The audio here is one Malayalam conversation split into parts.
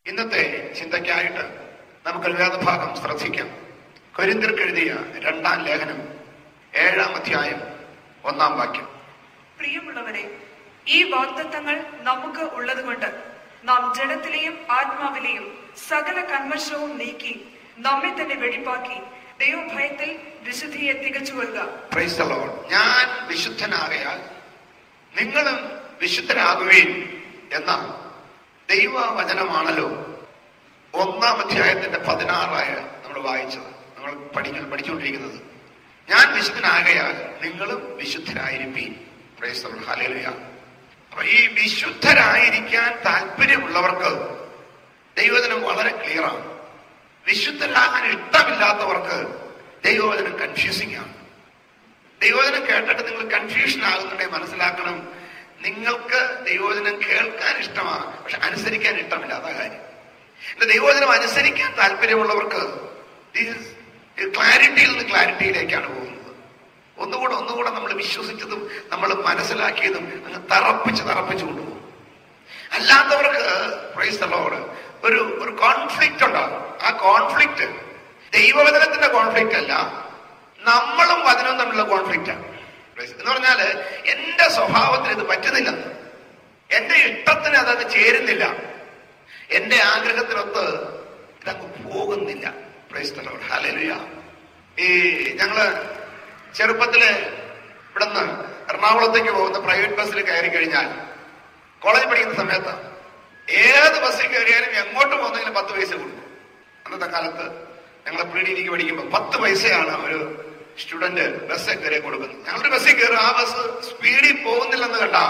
ഇന്നത്തെ ചിന്തയ്ക്കായിട്ട് നമുക്കൊരു വേദഭാഗം ശ്രദ്ധിക്കാം കൊരിന്തിർക്ക് എഴുതിയ രണ്ടാം ലേഖനം ഏഴാം അധ്യായം ഒന്നാം വാക്യം പ്രിയമുള്ളവരെ ഈ വാഗ്ദത്തങ്ങൾ നമുക്ക് ഉള്ളതുകൊണ്ട് നാം ജഡത്തിലെയും ആത്മാവിലെയും സകല കന്മഷവും നീക്കി നമ്മെ തന്നെ വെടിപ്പാക്കി ദൈവഭയത്തിൽ വിശുദ്ധിയെ തികച്ചുകൊള്ളുക Praise the Lord. ഞാൻ വിശുദ്ധനാകയാൽ നിങ്ങളും വിശുദ്ധരാകുകയും എന്ന ദൈവവചനമാണല്ലോ ഒന്നാം അധ്യായത്തിന്റെ പതിനാറായ നമ്മൾ വായിച്ചത് നമ്മൾ പഠിക്കാൻ പഠിച്ചുകൊണ്ടിരിക്കുന്നത് ഞാൻ വിശുദ്ധനാകയാൽ നിങ്ങളും വിശുദ്ധരായിരിപ്പീൻ Praise the Lord. Hallelujah. അപ്പൊ ഈ വിശുദ്ധരായിരിക്കാൻ താല്പര്യമുള്ളവർക്ക് ദൈവവചനം വളരെ ക്ലിയറാണ് വിശുദ്ധരാകാൻ ഇഷ്ടമില്ലാത്തവർക്ക് ദൈവവചനം കൺഫ്യൂസിംഗ് ആണ് ദൈവവചനം കേട്ടിട്ട് നിങ്ങൾ കൺഫ്യൂഷൻ ആകുന്നുണ്ടെങ്കിൽ മനസ്സിലാക്കണം നിങ്ങൾക്ക് ദൈവവചനം കേൾക്കാൻ ഇഷ്ടമാണ് പക്ഷെ അനുസരിക്കാൻ ഇഷ്ടമില്ലാത്ത കാര്യം എന്റെ ദൈവവചനം അനുസരിക്കാൻ താല്പര്യമുള്ളവർക്ക് ക്ലാരിറ്റിയിൽ നിന്ന് ക്ലാരിറ്റിയിലേക്കാണ് പോകുന്നത് ഒന്നുകൂടെ ഒന്നുകൂടെ നമ്മൾ വിശ്വസിച്ചതും നമ്മൾ മനസ്സിലാക്കിയതും അങ്ങ് തറപ്പിച്ച് തറപ്പിച്ച് കൊണ്ടുപോകും അല്ലാത്തവർക്ക് പ്രൈസ് the Lord, ഒരു ഒരു കോൺഫ്ലിക്റ്റ് ഉണ്ടാകും ആ കോൺഫ്ലിക്റ്റ് ദൈവവചനത്തിന്റെ കോൺഫ്ലിക്റ്റ് അല്ല നമ്മളും വചനവും തമ്മിലുള്ള കോൺഫ്ലിക്റ്റാണ് എന്ന് പറഞ്ഞാല് എന്റെ സ്വഭാവത്തിന് ഇത് പറ്റുന്നില്ല എന്റെ ഇഷ്ടത്തിന് അതങ്ങ് ചേരുന്നില്ല എന്റെ ആഗ്രഹത്തിനൊത്ത് ഇതങ്ങ് പോകുന്നില്ല പ്രൈസ് the Lord. Hallelujah. ഈ ഞങ്ങള് ചെറുപ്പത്തില് ഇവിടുന്ന് എറണാകുളത്തേക്ക് പോകുന്ന പ്രൈവറ്റ് ബസ്സിൽ കയറി കഴിഞ്ഞാൽ കോളേജ് പഠിക്കുന്ന സമയത്ത് ഏത് ബസ്സിൽ കയറിയാലും എങ്ങോട്ട് പോകുന്നെങ്കിലും പത്ത് പൈസ കൊടുക്കും അന്നത്തെ കാലത്ത് ഞങ്ങൾ പ്രീ ഡിഗ്രിക്ക് പഠിക്കുമ്പോൾ പത്ത് പൈസയാണ് ഒരു സ്റ്റുഡന്റ് ബസ്സിൽ കയറി കൊടുക്കുന്നത് ഞങ്ങളുടെ ബസ്സിൽ കയറും ആ ബസ് സ്പീഡിൽ പോകുന്നില്ലെന്ന് കണ്ടാൽ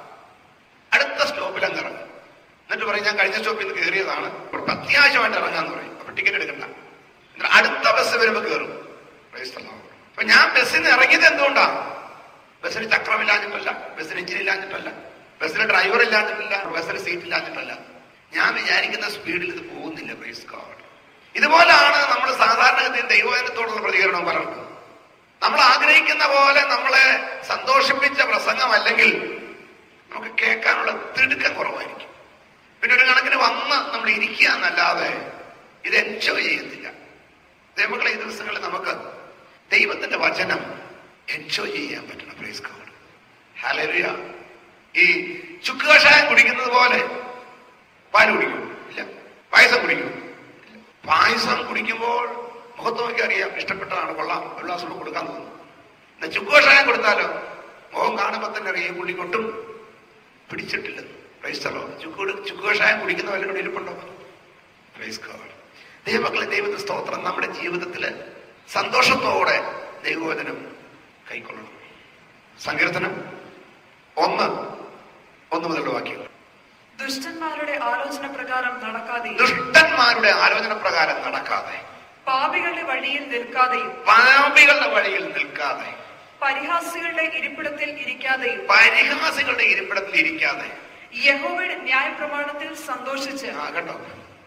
അടുത്ത സ്റ്റോപ്പിൽ അങ്ങ് ഇറങ്ങും എന്നിട്ട് പറയും ഞാൻ കഴിഞ്ഞ സ്റ്റോപ്പിൽ നിന്ന് കയറിയതാണ് ഇപ്പൊ അത്യാവശ്യമായിട്ട് ഇറങ്ങാന്ന് പറയും അപ്പൊ ടിക്കറ്റ് എടുക്കണ്ട എന്നിട്ട് അടുത്ത ബസ് വരുമ്പോ കയറും Praise the Lord. അപ്പൊ ഞാൻ ബസ്സിൽ നിന്ന് ഇറങ്ങിയത് എന്തുകൊണ്ടാ ബസ്സിന് ചക്രമില്ലാഞ്ഞിട്ടല്ല ബസ്സിന് എഞ്ചിൻ ഇല്ലാഞ്ഞിട്ടല്ല ബസ്സിന് ഡ്രൈവർ ഇല്ലാഞ്ഞിട്ടല്ല ബസ്സിന് സീറ്റ് ഇല്ലാഞ്ഞിട്ടല്ല ഞാൻ വിചാരിക്കുന്ന സ്പീഡിൽ ഇത് പോകുന്നില്ല പ്രൈസ് ഗോഡ് ഇതുപോലാണ് നമ്മൾ സാധാരണഗതിയിൽ ദൈവജനത്തോടുള്ള പ്രതികരണം പലർക്കും നമ്മൾ ആഗ്രഹിക്കുന്ന പോലെ നമ്മളെ സന്തോഷിപ്പിച്ച പ്രസംഗമല്ലെങ്കിൽ നമുക്ക് കേൾക്കാനുള്ള തിടുക്കം കുറവായിരിക്കും പിന്നെ ഒരു കണക്കിന് വന്ന് നമ്മൾ ഇരിക്കുക എന്നല്ലാതെ ഇത് എൻജോയ് ചെയ്യത്തില്ല ദൈവങ്ങളെ ഈ ദിവസങ്ങളിൽ നമുക്ക് ദൈവത്തിന്റെ വചനം എൻജോയ് ചെയ്യാൻ പറ്റണം പ്രൈസ് ഗോഡ് ഹല്ലേലൂയ ഈ ചുക്ക് കഷായം കുടിക്കുന്നത് പോലെ പാല് കുടിക്കും ഇല്ല പായസം കുടിക്കും ഇല്ല. പായസം കുടിക്കുമ്പോൾ മുഖത്ത് നോക്കി അറിയാം ഇഷ്ടപ്പെട്ടതാണ് കൊള്ളാം ഒരു ഗ്ലാസ് കൂടെ കൊടുക്കാൻ തോന്നും എന്നാ ചുക്ക് കഷായം കൊടുത്താലോ മുഖം കാണുമ്പോൾ തന്നെ അറിയാം പുള്ളിക്കൊട്ടും പിടിച്ചിട്ടില്ലെന്ന് പ്രൈസ്തലോ ചുക്ക് ചുക്ക് കഷായം കുടിക്കുന്ന വല്ലവരുടെ ഇരിപ്പുണ്ടോ പ്രൈസ് ഗോഡ് ദൈവമക്കളെ ദൈവത്തിന്റെ സ്തോത്രം നമ്മുടെ ജീവിതത്തില് സന്തോഷത്തോടെ ദൈവവചനം കൈക്കൊള്ളണം സങ്കീർത്തനം ഒന്ന് ഒന്ന് മുതലുള്ള വാക്യങ്ങൾ ദുഷ്ടന്മാരുടെ ആലോചന പ്രകാരം നടക്കാതെയും ദുഷ്ടന്മാരുടെ ആലോചന പ്രകാരം നടക്കാതെ പാപികളുടെ വഴിയിൽ നിൽക്കാതെയും പാപികളുടെ വഴിയിൽ നിൽക്കാതെ പരിഹാസികളുടെ ഇരിപ്പിടത്തിൽ ഇരിക്കാതെയും പരിഹാസികളുടെ ഇരിപ്പിടത്തിൽ ഇരിക്കാതെ യഹോവയുടെ ന്യായപ്രമാണത്തിൽ സന്തോഷിച്ച് ആ കേട്ടോ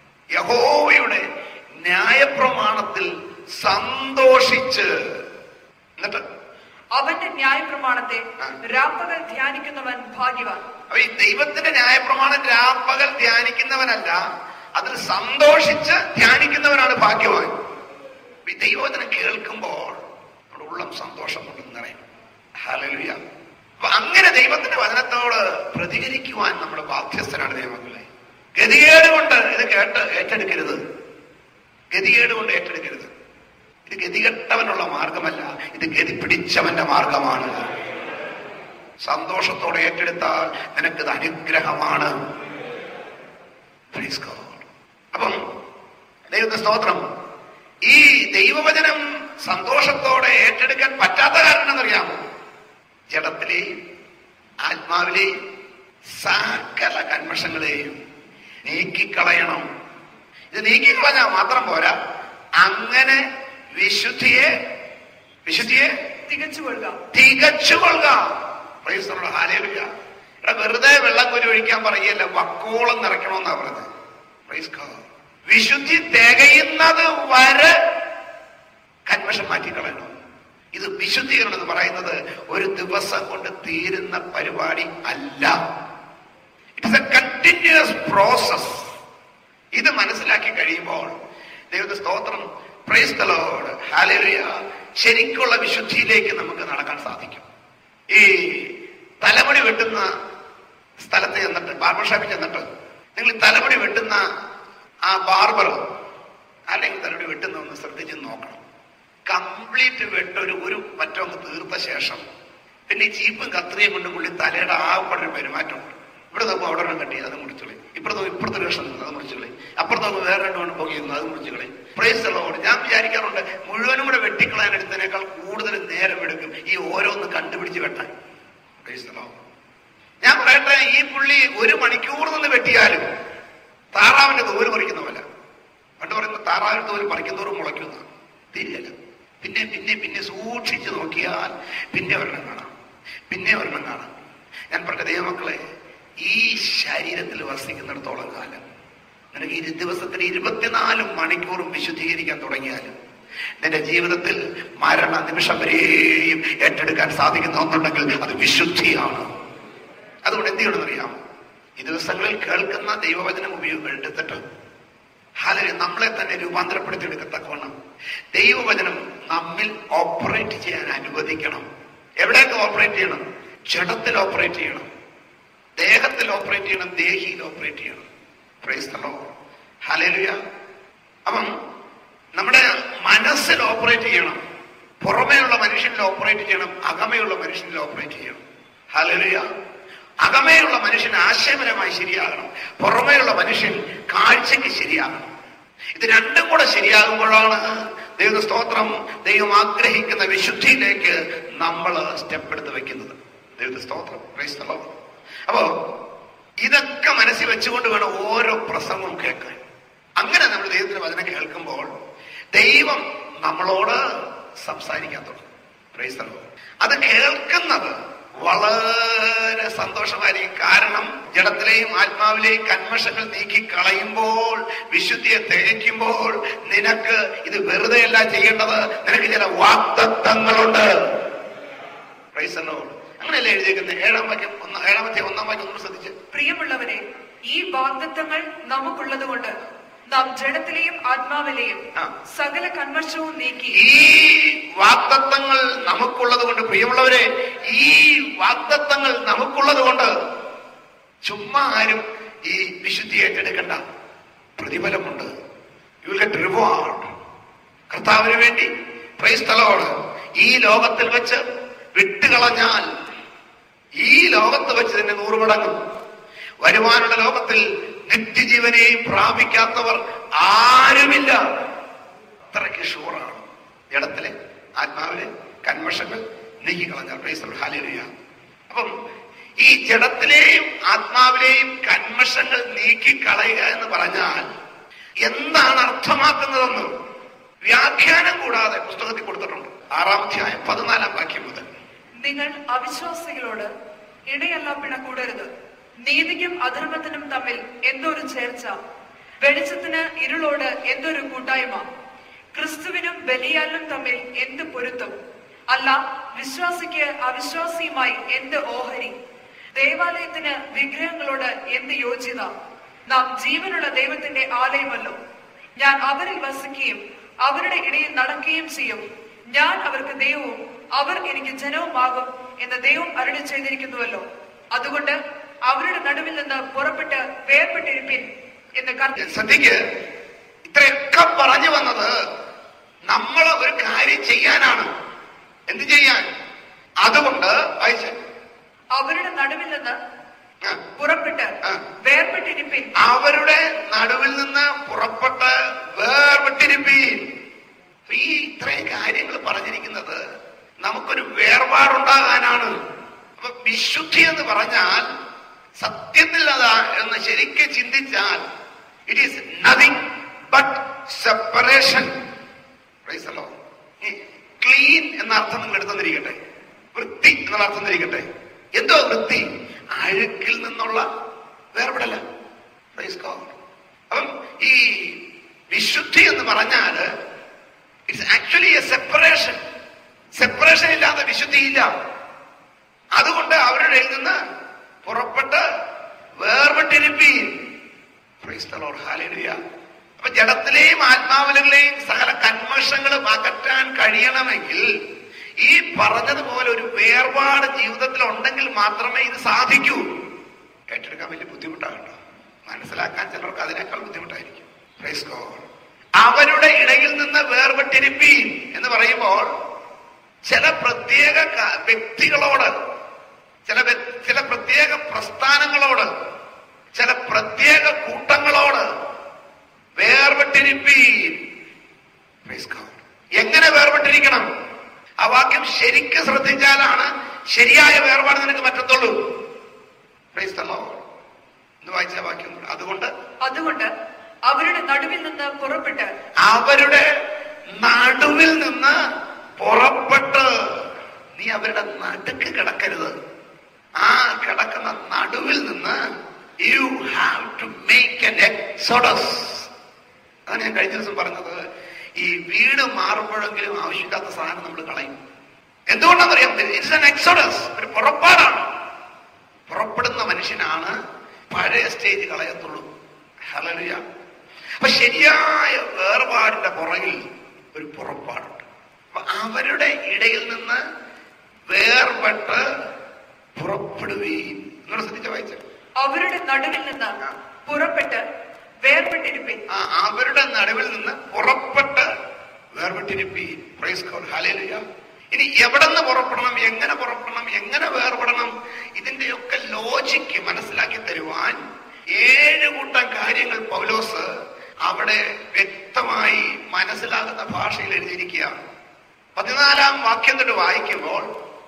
യഹോവയുടെ ന്യായപ്രമാണത്തിൽ സന്തോഷിച്ച് എന്നിട്ട് അവന്റെ ന്യായപ്രമാണത്തെ ആ. രാപ്പകൽ ധ്യാനിക്കുന്നവൻ ഭാഗ്യവാൻ അപ്പൊ ഈ ദൈവത്തിന്റെ ന്യായപ്രമാണം രാപ്പകൽ ധ്യാനിക്കുന്നവനല്ല അതിൽ സന്തോഷിച്ച് ധ്യാനിക്കുന്നവനാണ് ഭാഗ്യവാൻ ഈ ദൈവത്തിനെ കേൾക്കുമ്പോൾ നമ്മുടെ ഉള്ളം സന്തോഷം കൊണ്ട് നിറയും ഹല്ലേലൂയ അപ്പൊ അങ്ങനെ ദൈവത്തിന്റെ വചനത്തോട് പ്രതികരിക്കുവാൻ നമ്മൾ ബാധ്യസ്ഥരാണ് ദൈവമക്കളെ ഗതികേട് കൊണ്ട് ഇത് കേട്ട് ഏറ്റെടുക്കരുത് ഗതികേട് കൊണ്ട് ഏറ്റെടുക്കരുത് ഇത് ഗതികെട്ടവനുള്ള മാർഗമല്ല ഇത് ഗതി പിടിച്ചവന്റെ മാർഗമാണ് സന്തോഷത്തോടെ ഏറ്റെടുത്താൽ നിനക്കിത് അനുഗ്രഹമാണ് Praise God. അപ്പം ദൈവത്തിന്റെ സ്തോത്രം ഈ ദൈവവചനം സന്തോഷത്തോടെ ഏറ്റെടുക്കാൻ പറ്റാത്ത കാരണം എന്നറിയാമോ ജഡത്തിലെയും ആത്മാവിലെയും സകല കന്മഷങ്ങളെയും നീക്കിക്കളയണം ഇത് നീക്കിക്കളഞ്ഞാൽ മാത്രം പോരാ അങ്ങനെ വിശുദ്ധിയെ വിശുദ്ധിയെ തികച്ചുകൊള്ളുക തികച്ചുകൊള്ളുക Praise the Lord. Hallelujah. എടാ വെറുതെ വെള്ളം കോരി ഒഴിക്കാൻ പറയല്ല വക്കോളം നിറയ്ക്കണമെന്നാ പറഞ്ഞത് Praise God. വിശുദ്ധി തികയുന്നത് വരെ കന്മഷം മാറ്റിക്കളയണം ഇത് വിശുദ്ധീകരണം എന്ന് പറയുന്നത് ഒരു ദിവസം കൊണ്ട് തീരുന്ന പരിപാടി അല്ല ഇറ്റ്സ് എ കണ്ടിന്യൂസ് പ്രോസസ് ഇത് മനസ്സിലാക്കി കഴിയുമ്പോൾ ദൈവത്തെ സ്തോത്രം പ്രൈസ്തലോട് ഹാലരിയ ശരിക്കുള്ള വിശുദ്ധിയിലേക്ക് നമുക്ക് നടക്കാൻ സാധിക്കും ഈ തലമുടി വെട്ടുന്ന സ്ഥലത്ത് ചെന്നിട്ട് ബാർബർ ഷോപ്പിൽ ചെന്നിട്ട് നിങ്ങൾ ഈ തലമുടി വെട്ടുന്ന ആ ബാർബർ അല്ലെങ്കിൽ തലമുടി വെട്ടുന്ന ഒന്ന് ശ്രദ്ധിച്ച് നോക്കണം കംപ്ലീറ്റ് വെട്ടൊരു ഒരു പറ്റൊന്ന് തീർത്ത ശേഷം പിന്നെ ഈ ചീപ്പും കത്രിയും കൊണ്ട് പുള്ളി തലയുടെ ആവപ്പെട്ടൊരു പെരുമാറ്റമുണ്ട് ഇവിടെ നോക്കുമ്പോൾ അവിടെ ഒരെണ്ണം കട്ടി അത് മുടിച്ചോളി ഇപ്പുറത്ത് നോക്കുമ്പോൾ ഇപ്പുറത്തെ ഒരു കഷ്ണം അത് മുടിച്ചോളി അപ്പുറത്ത് നോക്കുമ്പോൾ വേറെ രണ്ടു പോകുന്നു അത് മുടിച്ചോളി പ്രൈസ് ഉള്ളതുകൊണ്ട് ഞാൻ വിചാരിക്കാറുണ്ട് മുഴുവനും കൂടെ വെട്ടിക്കളയാൻ എടുത്തതിനേക്കാൾ കൂടുതൽ നേരം എടുക്കും ഈ ഓരോന്ന് കണ്ടുപിടിച്ച് വെട്ടാൻ പ്രൈസ് ഉള്ളതാണ് ഞാൻ പറയട്ടെ ഈ പുള്ളി ഒരു മണിക്കൂർ നിന്ന് വെട്ടിയാലും താറാവിന്റെ തോല് പറിക്കുന്ന പോലെ പണ്ട് പറയുന്ന താറാവിന്റെ തോല് പറിക്കുന്നവരും മുളയ്ക്കുന്ന തിരിയല്ല പിന്നെ പിന്നെ പിന്നെ സൂക്ഷിച്ചു നോക്കിയാൽ പിന്നെ ഒരെണ്ണം കാണാം പിന്നെ ഒരെണ്ണം കാണാം ഞാൻ പറഞ്ഞ ദൈവമക്കളെ ഈ ശരീരത്തിൽ വസിക്കുന്നിടത്തോളം കാലം നിനക്ക് ഇരു ദിവസത്തിന് ഇരുപത്തിനാല് മണിക്കൂറും വിശുദ്ധീകരിക്കാൻ തുടങ്ങിയാലും നിന്റെ ജീവിതത്തിൽ മരണ നിമിഷം വരെയും ഏറ്റെടുക്കാൻ സാധിക്കുന്ന ഒന്നുണ്ടെങ്കിൽ അത് വിശുദ്ധിയാണ് അതുകൊണ്ട് എന്ത് ചെയ്യണമെന്നറിയാം ഈ ദിവസങ്ങളിൽ കേൾക്കുന്ന ദൈവവചനം ഉപയോഗം എടുത്തിട്ട് ഹാലരി നമ്മളെ തന്നെ രൂപാന്തരപ്പെടുത്തി എടുക്കത്തക്കവണ്ണം ദൈവവചനം നമ്മിൽ ഓപ്പറേറ്റ് ചെയ്യാൻ അനുവദിക്കണം എവിടെയൊക്കെ ഓപ്പറേറ്റ് ചെയ്യണം ജഡത്തിൽ ഓപ്പറേറ്റ് ചെയ്യണം ദേഹത്തിൽ ഓപ്പറേറ്റ് ചെയ്യണം ദേഹിയിൽ ഓപ്പറേറ്റ് ചെയ്യണം പ്രൈസ്തലോ ഹാലലുയ അപ്പം നമ്മുടെ മനസ്സിൽ ഓപ്പറേറ്റ് ചെയ്യണം പുറമേയുള്ള മനുഷ്യനിൽ ഓപ്പറേറ്റ് ചെയ്യണം അകമയുള്ള മനുഷ്യനിൽ ഓപ്പറേറ്റ് ചെയ്യണം ഹാലലുയ അകമേയുള്ള മനുഷ്യൻ ആശയപരമായി ശരിയാകണം പുറമേയുള്ള മനുഷ്യൻ കാഴ്ചയ്ക്ക് ശരിയാകണം ഇത് രണ്ടും കൂടെ ശരിയാകുമ്പോഴാണ് ദൈവ സ്തോത്രം ദൈവം ആഗ്രഹിക്കുന്ന വിശുദ്ധിയിലേക്ക് നമ്മൾ സ്റ്റെപ്പ് എടുത്ത് വെക്കുന്നത് ദൈവ സ്തോത്രം Praise the Lord. അപ്പോ ഇതൊക്കെ മനസ്സിൽ വെച്ചുകൊണ്ട് വേണം ഓരോ പ്രസംഗവും കേൾക്കാൻ അങ്ങനെ നമ്മൾ ദൈവത്തിന്റെ വചനം കേൾക്കുമ്പോൾ ദൈവം നമ്മളോട് സംസാരിക്കാൻ തുടങ്ങും Praise the Lord. അത് കേൾക്കുന്നത് വളരെ സന്തോഷമായിരിക്കും കാരണം ജഡത്തിലെയും ആത്മാവിലെയും കന്മഷങ്ങൾ നീക്കി കളയുമ്പോൾ വിശുദ്ധിയെ തികയ്ക്കുമ്പോൾ നിനക്ക് ഇത് വെറുതെയല്ല ചെയ്യേണ്ടത് നിനക്ക് ചില വാക്തത്വങ്ങളുണ്ട് Praise the Lord. അങ്ങനെയല്ലേ എഴുതിയിരിക്കുന്നത് ഏഴാം വാക്യം ഒന്ന് ഏഴാമത്തെ ഒന്നാം വാക്യം ഒന്ന് ശ്രദ്ധിച്ച് പ്രിയമുള്ളവരെ ഈ വാഗ്ദത്തങ്ങൾ നമുക്കുള്ളത് കൊണ്ട് നാം ജഡത്തിലെയും ആത്മാവിലെയും ആ. സകല കന്മഷവും നീക്കി ഈ വാഗ്ദത്തങ്ങൾ നമുക്കുള്ളത് കൊണ്ട് പ്രിയമുള്ളവരെ ഈ വാഗ്ദത്തങ്ങൾ നമുക്കുള്ളത് കൊണ്ട് ചുമ്മാ ആരും ഈ വിശുദ്ധി ഏറ്റെടുക്കണ്ട പ്രതിഫലമുണ്ട് യു വിൽ ഗെറ്റ് റിവാർഡ് കർത്താവിന് വേണ്ടി പ്രൈസ്തലോട് ഈ ലോകത്തിൽ വെച്ച് വിട്ടുകളഞ്ഞാൽ ഈ ലോകത്ത് വെച്ച് തന്നെ നൂറ് മടങ്ങും വരുവാനുള്ള ലോകത്തിൽ നിത്യജീവനെയും പ്രാപിക്കാത്തവർ ആരുമില്ല അത്രയ്ക്ക് ഷുവറാണ് ജഡത്തിലെ ആത്മാവിലെ കന്മഷങ്ങൾ നീക്കിക്കളഞ്ഞാൽ പ്രൈസ് ഹാലിയ അപ്പം ഈ ജഡത്തിലെയും ആത്മാവിലെയും കന്മഷങ്ങൾ നീക്കിക്കളയുക എന്ന് പറഞ്ഞാൽ എന്താണ് അർത്ഥമാക്കുന്നതെന്ന് വ്യാഖ്യാനം കൂടാതെ പുസ്തകത്തിൽ കൊടുത്തിട്ടുണ്ട് ആറാം അധ്യായം പതിനാലാം വാക്യം മുതൽ നിങ്ങൾ അവിശ്വാസികളോട് ഇടയല്ല പിണക്കൂടരുത് നീതിക്കും അധർമ്മത്തിനും തമ്മിൽ എന്തൊരു ചേർച്ച വെളിച്ചത്തിന് ഇരുളോട് എന്തൊരു കൂട്ടായ്മ ക്രിസ്തുവിനും ബലിയാലിനും തമ്മിൽ എന്ത് പൊരുത്തം അല്ല വിശ്വാസിക്ക് അവിശ്വാസിയുമായി എന്ത് ഓഹരി ദേവാലയത്തിന് വിഗ്രഹങ്ങളോട് എന്ത് യോഗ്യത നാം ജീവനുള്ള ദൈവത്തിന്റെ ആലയമല്ലോ ഞാൻ അവരിൽ വസിക്കുകയും അവരുടെ ഇടയിൽ നടക്കുകയും ചെയ്യും ഞാൻ അവർക്ക് ദൈവവും അവർ എനിക്ക് ജനവുമാകും എന്ന് ദൈവം അരുളി ചെയ്തിരിക്കുന്നുവല്ലോ അതുകൊണ്ട് അവരുടെ നടുവിൽ നിന്ന് പുറപ്പെട്ട് വേർപെട്ടിരിപ്പിൻ എന്ന് കർത്ത ശ്രദ്ധിക്ക് ഇത്രയൊക്കെ പറഞ്ഞു വന്നത് നമ്മൾ ഒരു കാര്യം ചെയ്യാനാണ് എന്ത് ചെയ്യാൻ അതുകൊണ്ട് വായിച്ചേ അവരുടെ നടുവിൽ നിന്ന് ആ. പുറപ്പെട്ട് ആ. വേർപെട്ടിരിപ്പിൻ അവരുടെ നടുവിൽ നിന്ന് പുറപ്പെട്ട് വേർപെട്ടിരിപ്പീൻ അപ്പൊ ഈ ഇത്രയും കാര്യങ്ങൾ പറഞ്ഞിരിക്കുന്നത് നമുക്കൊരു വേർപാടുണ്ടാകാനാണ് അപ്പൊ വിശുദ്ധി എന്ന് പറഞ്ഞാൽ സത്യത്തിൽ അതാ എന്ന് ശരിക്കും ചിന്തിച്ചാൽ it is nothing but separation clean എന്ന അർത്ഥം നിങ്ങൾ എടുത്തെന്നിരിക്കട്ടെ വൃത്തി എന്നുള്ള അർത്ഥം തിരിക്കട്ടെ എന്തോ വൃത്തി അഴുക്കിൽ നിന്നുള്ള വേർപെടല Praise God. അപ്പം ഈ വിശുദ്ധി എന്ന് പറഞ്ഞാല് it's actually a separation separation ഇല്ലാതെ വിശുദ്ധിയില്ല അതുകൊണ്ട് അവരുടെ ഇടയിൽ നിന്ന് പുറപ്പെട്ട് വേർപെട്ടിരിപ്പീൻ Praise the Lord. Hallelujah. അപ്പൊ ജഡത്തിലെയും ആത്മാവിലെയും സകല കന്മഷങ്ങളും അകറ്റാൻ കഴിയണമെങ്കിൽ ഈ പറഞ്ഞതുപോലെ ഒരു വേർപാട് ജീവിതത്തിൽ ഉണ്ടെങ്കിൽ മാത്രമേ ഇത് സാധിക്കൂ ഏറ്റെടുക്കാൻ വലിയ ബുദ്ധിമുട്ടാകട്ടോ മനസ്സിലാക്കാൻ ചിലർക്ക് അതിനേക്കാൾ ബുദ്ധിമുട്ടായിരിക്കും Praise God. അവരുടെ ഇടയിൽ നിന്ന് വേർപെട്ടിരിപ്പീൻ എന്ന് പറയുമ്പോൾ ചില പ്രത്യേക ക- വ്യക്തികളോട് ചില വ്യ- ചില പ്രത്യേക പ്രസ്ഥാനങ്ങളോട് ചില പ്രത്യേക കൂട്ടങ്ങളോട് വേർപെട്ടിരിപ്പീൻ Praise God. എങ്ങനെ വേർപെട്ടിരിക്കണം ആ വാക്യം ശരിക്കും ശ്രദ്ധിച്ചാലാണ് ശരിയായ വേർപാട് നിനക്ക് പറ്റത്തുള്ളൂ Praise the Lord. എന്ന് വായിച്ച വാക്യം കൂടെ. അതുകൊണ്ട് അതുകൊണ്ട് അവരുടെ നടുവിൽ നിന്ന് പുറപ്പെട്ട് അവരുടെ നടുവിൽ നിന്ന് പുറപ്പെട്ട് നീ അവരുടെ നടുക്ക് കിടക്കരുത് ആ കിടക്കുന്ന നടുവിൽ നിന്ന് you have to make an exodus അതാണ് ഞാൻ കഴിഞ്ഞ ദിവസം പറഞ്ഞത് ഈ വീട് മാറുമ്പോഴെങ്കിലും ആവശ്യമില്ലാത്ത സാധനം നമ്മൾ കളയും എന്തുകൊണ്ടാണെന്നറിയാം ഇറ്റ്സ് എൻ എക്സോഡസ് ഒരു പുറപ്പാടാണ് പുറപ്പെടുന്ന മനുഷ്യനാണ് പഴയ സ്റ്റേജ് കളയത്തുള്ളൂ ഹലറിയ അപ്പൊ ശരിയായ വേർപാടിന്റെ പുറകിൽ ഒരു പുറപ്പാടുണ്ട് അപ്പൊ അവരുടെ ഇടയിൽ നിന്ന് വേർപെട്ട് പുറപ്പെടുകയും നിങ്ങൾ ശ്രദ്ധിച്ച വായിച്ച അവരുടെ നടുവിൽ നിന്ന് പുറപ്പെട്ട് വേർപെട്ടിരിപ്പിൻ ആ അവരുടെ നടുവിൽ നിന്ന് പുറപ്പെട്ട് വേർപെട്ടിരിപ്പി പ്രൈസ് ഗോഡ് ഹല്ലേലൂയ ഇനി എവിടെ നിന്ന് പുറപ്പെടണം എങ്ങനെ പുറപ്പെടണം എങ്ങനെ വേർപെടണം ഇതിന്റെയൊക്കെ ലോജിക്ക് മനസ്സിലാക്കി തരുവാൻ ഏഴ് കൂട്ടം കാര്യങ്ങൾ പൗലോസ് അവിടെ വ്യക്തമായി മനസ്സിലാകുന്ന ഭാഷയിൽ എഴുതിയിരിക്കുകയാണ് പതിനാലാം വാക്യം തൊട്ട് വായിക്കുമ്പോൾ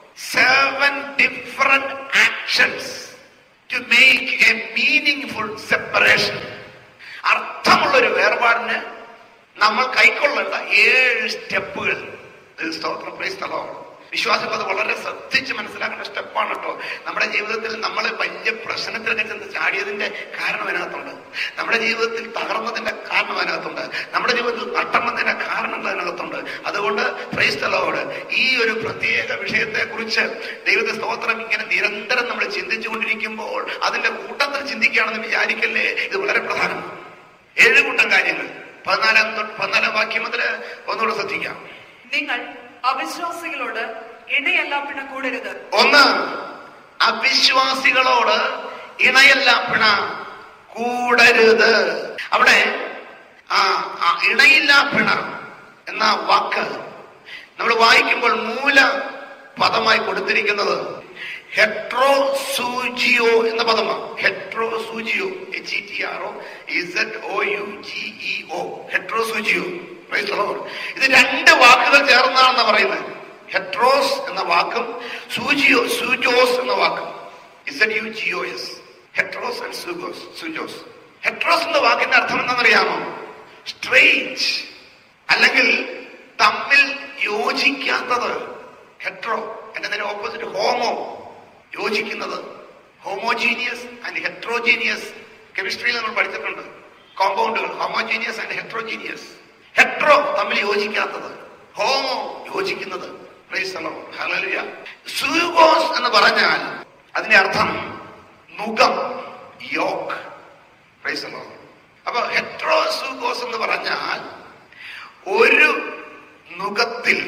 seven different actions to make a meaning separation അർത്ഥമുള്ള ഒരു വേർപാടിന് നമ്മൾ കൈക്കൊള്ളേണ്ട ഏഴ് സ്റ്റെപ്പുകൾ ഇത് സ്തോത്രം പ്രൈസ് the Lord. വിശ്വാസം അത് വളരെ ശ്രദ്ധിച്ച് മനസ്സിലാക്കേണ്ട സ്റ്റെപ്പാണ് കേട്ടോ നമ്മുടെ ജീവിതത്തിൽ നമ്മൾ വലിയ പ്രശ്നത്തിലൊക്കെ ചെന്ന് ചാടിയതിന്റെ കാരണം അതിനകത്തുണ്ട് നമ്മുടെ ജീവിതത്തിൽ തകർന്നതിന്റെ കാരണം അതിനകത്തുണ്ട് നമ്മുടെ ജീവിതത്തിൽ നട്ടന്നതിന്റെ കാരണം അതിനകത്തുണ്ട് അതുകൊണ്ട് പ്രൈസ് the Lord. ഈ ഒരു പ്രത്യേക വിഷയത്തെ കുറിച്ച് ദൈവത്തെ സ്തോത്രം ഇങ്ങനെ നിരന്തരം നമ്മൾ ചിന്തിച്ചുകൊണ്ടിരിക്കുമ്പോൾ അതിന്റെ കൂട്ടത്തിൽ ചിന്തിക്കുകയാണെന്ന് വിചാരിക്കല്ലേ ഇത് വളരെ പ്രധാനമാണ് ഏഴ് കൂട്ടം കാര്യങ്ങൾ പതിനാലാം തൊട്ട് പതിനാലാം വാക്യം മുതൽ ഒന്നുകൂടെ ശ്രദ്ധിക്കാം നിങ്ങൾ അവിശ്വാസികളോട് ഇണയല്ല പിണ കൂടരുത് ഒന്ന് അവിശ്വാസികളോട് ഇണയല്ല പിണ കൂടരുത് അവിടെ ആ ആ ഇണയില്ല പിണ എന്ന വാക്ക് നമ്മൾ വായിക്കുമ്പോൾ മൂല പദമായി കൊടുത്തിരിക്കുന്നത് ഹെട്രോ സൂജിയോ എന്ന പദമാണ് hetero zugeo H E T R O Z O U G E O hetero zugeo ഇത് രണ്ട് വാക്കുകൾ ചേർന്നാണെന്ന് പറയുന്നത് ഹെട്രോസ് എന്ന വാക്കും സൂജിയോ സൂജോസ് എന്ന വാക്കും Z U G O S heteros and zugos സൂജോസ് ഹെട്രോസ് എന്ന വാക്കിന്റെ അർത്ഥം എന്താണെന്നറിയാമോ സ്ട്രേഞ്ച് അല്ലെങ്കിൽ തമ്മിൽ യോജിക്കാത്തത് ഹെട്രോ എന്റെ നേരെ ഓപ്പോസിറ്റ് ഹോമോ യോജിക്കുന്നത് ഹോമോജീനിയസ് ആൻഡ് ഹെട്രോജീനിയസ് കെമിസ്ട്രിയിൽ നമ്മൾ പഠിച്ചിട്ടുണ്ട് കോമ്പൗണ്ടുകൾ ഹോമോജീനിയസ് ആൻഡ് ഹെട്രോജീനിയസ് ഹെട്രോ തമ്മിൽ യോജിക്കാത്തത് ഹോമോ യോജിക്കുന്നത് Praise the Lord. Hallelujah. Zugos എന്ന് പറഞ്ഞാൽ അതിന്റെ അർത്ഥം നുകം യോക്ക് Praise the Lord. അപ്പൊ ഹെട്രോസൂഗോസ് എന്ന് പറഞ്ഞാൽ ഒരു നുകത്തിൽ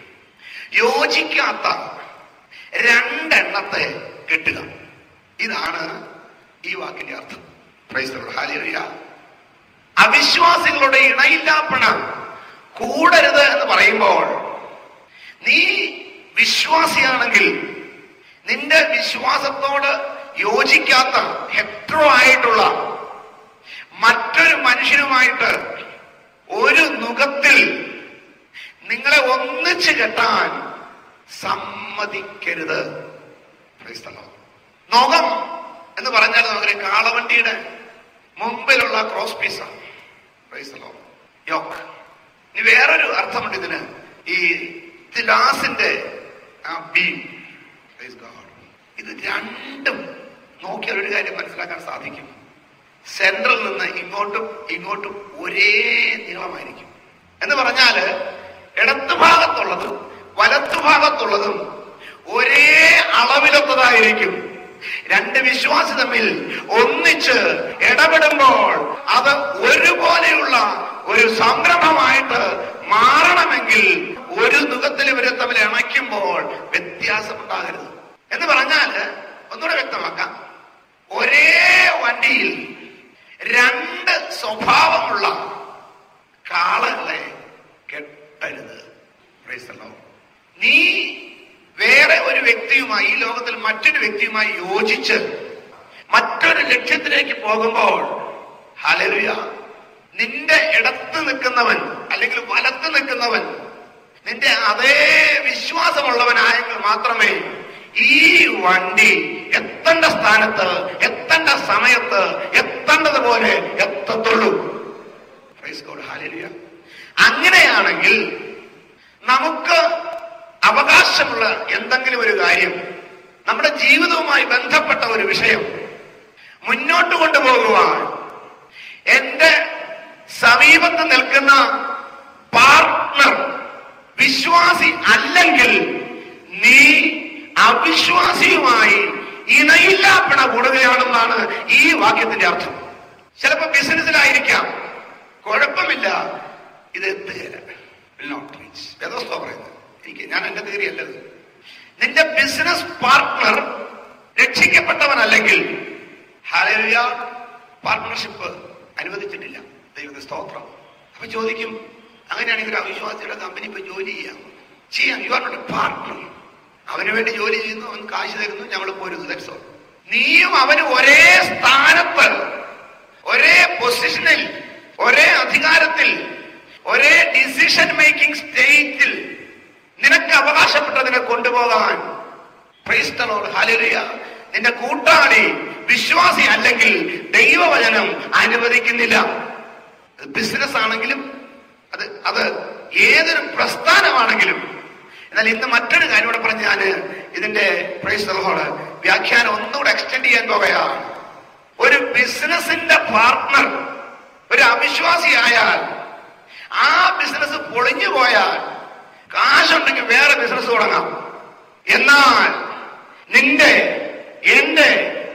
യോജിക്കാത്ത രണ്ടെണ്ണത്തെ കെട്ടുക ഇതാണ് ഈ വാക്കിന്റെ അർത്ഥം Praise the Lord. Hallelujah. അവിശ്വാസികളുടെ ഇണയില്ലാപ്പണ കൂടരുത് എന്ന് പറയുമ്പോൾ നീ വിശ്വാസിയാണെങ്കിൽ നിന്റെ വിശ്വാസത്തോട് യോജിക്കാത്ത ഹെട്രോ ആയിട്ടുള്ള മറ്റൊരു മനുഷ്യനുമായിട്ട് ഒരു നുഖത്തിൽ നിങ്ങളെ ഒന്നിച്ചു കെട്ടാൻ സമ്മതിക്കരുത് Praise the Lord. നുകം എന്ന് പറഞ്ഞാൽ നമുക്കൊരു കാളവണ്ടിയുടെ മുമ്പിലുള്ള ക്രോസ് പീസാണ് യോക്ക് ഇനി വേറൊരു അർത്ഥമുണ്ട് ഇതിന് ഈ തിലാസിന്റെ ആ ബീം ഇത് രണ്ടും നോക്കിയാൽ ഒരു കാര്യം മനസ്സിലാക്കാൻ സാധിക്കും സെൻട്രൽ നിന്ന് ഇങ്ങോട്ടും ഇങ്ങോട്ടും ഒരേ നീളമായിരിക്കും എന്ന് പറഞ്ഞാല് ഇടത്തു ഭാഗത്തുള്ളതും വലത്തു ഭാഗത്തുള്ളതും ഒരേ അളവിലൊത്തതായിരിക്കും രണ്ട് വിശ്വാസി തമ്മിൽ ഒന്നിച്ച് ഇടപെടുമ്പോൾ അത് ഒരുപോലെയുള്ള ഒരു സംരംഭമായിട്ട് മാറണമെങ്കിൽ ഒരു നുഖത്തിൽ ഇവരെ തമ്മിൽ ഇണയ്ക്കുമ്പോൾ വ്യത്യാസമുണ്ടാകരുത് എന്ന് പറഞ്ഞാൽ ഒന്നുകൂടെ വ്യക്തമാക്കാം ഒരേ വണ്ടിയിൽ രണ്ട് സ്വഭാവമുള്ള കാളകളെ കെട്ടരുത് Praise the Lord. നീ വേറെ ഒരു വ്യക്തിയുമായി ഈ ലോകത്തിൽ മറ്റൊരു വ്യക്തിയുമായി യോജിച്ച് മറ്റൊരു ലക്ഷ്യത്തിലേക്ക് പോകുമ്പോൾ ഹലരുയ നിന്റെ ഇടത്ത് നിൽക്കുന്നവൻ അല്ലെങ്കിൽ വലത്ത് നിൽക്കുന്നവൻ നിന്റെ അതേ വിശ്വാസമുള്ളവനായെങ്കിൽ മാത്രമേ ഈ വണ്ടി എത്തേണ്ട സ്ഥാനത്ത് എത്തേണ്ട സമയത്ത് എത്തേണ്ടതുപോലെ എത്തത്തുള്ളൂ Praise God. Hallelujah. അങ്ങനെയാണെങ്കിൽ നമുക്ക് അവകാശമുള്ള എന്തെങ്കിലും ഒരു കാര്യം നമ്മുടെ ജീവിതവുമായി ബന്ധപ്പെട്ട ഒരു വിഷയം മുന്നോട്ട് കൊണ്ടുപോകുവാൻ എന്റെ സമീപത്ത് നിൽക്കുന്ന പാർട്ട്ണർ വിശ്വാസി അല്ലെങ്കിൽ നീ അവിശ്വാസിയുമായി ഇണയില്ലാപ്പിണ കൂടുകയാണെന്നാണ് ഈ വാക്യത്തിന്റെ അർത്ഥം ചിലപ്പോ ബിസിനസ്സിലായിരിക്കാം കുഴപ്പമില്ല ഇത് എത്തുകയില്ല Will not reach. വേദോസ്തവ പറയുന്നത് എനിക്ക് ഞാൻ എന്റെ തീയറി അല്ലത് നിന്റെ ബിസിനസ് പാർട്ട്ണർ രക്ഷിക്കപ്പെട്ടവനല്ലെങ്കിൽ ഹാലരിയ പാർട്ട്ണർഷിപ്പ് അനുവദിച്ചിട്ടില്ല ദൈവത്തെ സ്തോത്രം അപ്പൊ ചോദിക്കും അങ്ങനെയാണെങ്കിൽ ഒരു അവിശ്വാസിയുടെ കമ്പനി ഇപ്പൊ ജോലി ചെയ്യാം ചെയ്യാം you are not a partner അവന് വേണ്ടി ജോലി ചെയ്യുന്നു അവൻ കാശ് തരുന്നു ഞങ്ങൾ പോരുന്നു ദാറ്റ്സ് ഓൾ നീയും അവന് ഒരേ സ്ഥാനത്ത് ഒരേ പൊസിഷനിൽ ഒരേ അധികാരത്തിൽ ഒരേ ഡിസിഷൻ മേക്കിംഗ് സ്റ്റേറ്റിൽ നിനക്ക് അവകാശപ്പെട്ടതിനെ കൊണ്ടുപോകാൻ Praise the Lord. Hallelujah. നിന്റെ കൂട്ടാളി വിശ്വാസി അല്ലെങ്കിൽ ദൈവവചനം അനുവദിക്കുന്നില്ല അത് ബിസിനസ് ആണെങ്കിലും അത് അത് ഏതൊരു പ്രസ്ഥാനമാണെങ്കിലും എന്നാൽ ഇന്ന് മറ്റൊരു കാര്യം കൂടെ പറഞ്ഞ് ഞാൻ ഇതിന്റെ പ്രൈസ്തലോട് വ്യാഖ്യാനം ഒന്നുകൂടെ എക്സ്റ്റെൻഡ് ചെയ്യാൻ പോകുകയാണ് ഒരു ബിസിനസിന്റെ പാർട്ട്ണർ ഒരു അവിശ്വാസിയായാൽ ആ ബിസിനസ് പൊളിഞ്ഞു പോയാൽ കാശുണ്ടെങ്കിൽ വേറെ ബിസിനസ് തുടങ്ങാം എന്നാൽ നിന്റെ എന്റെ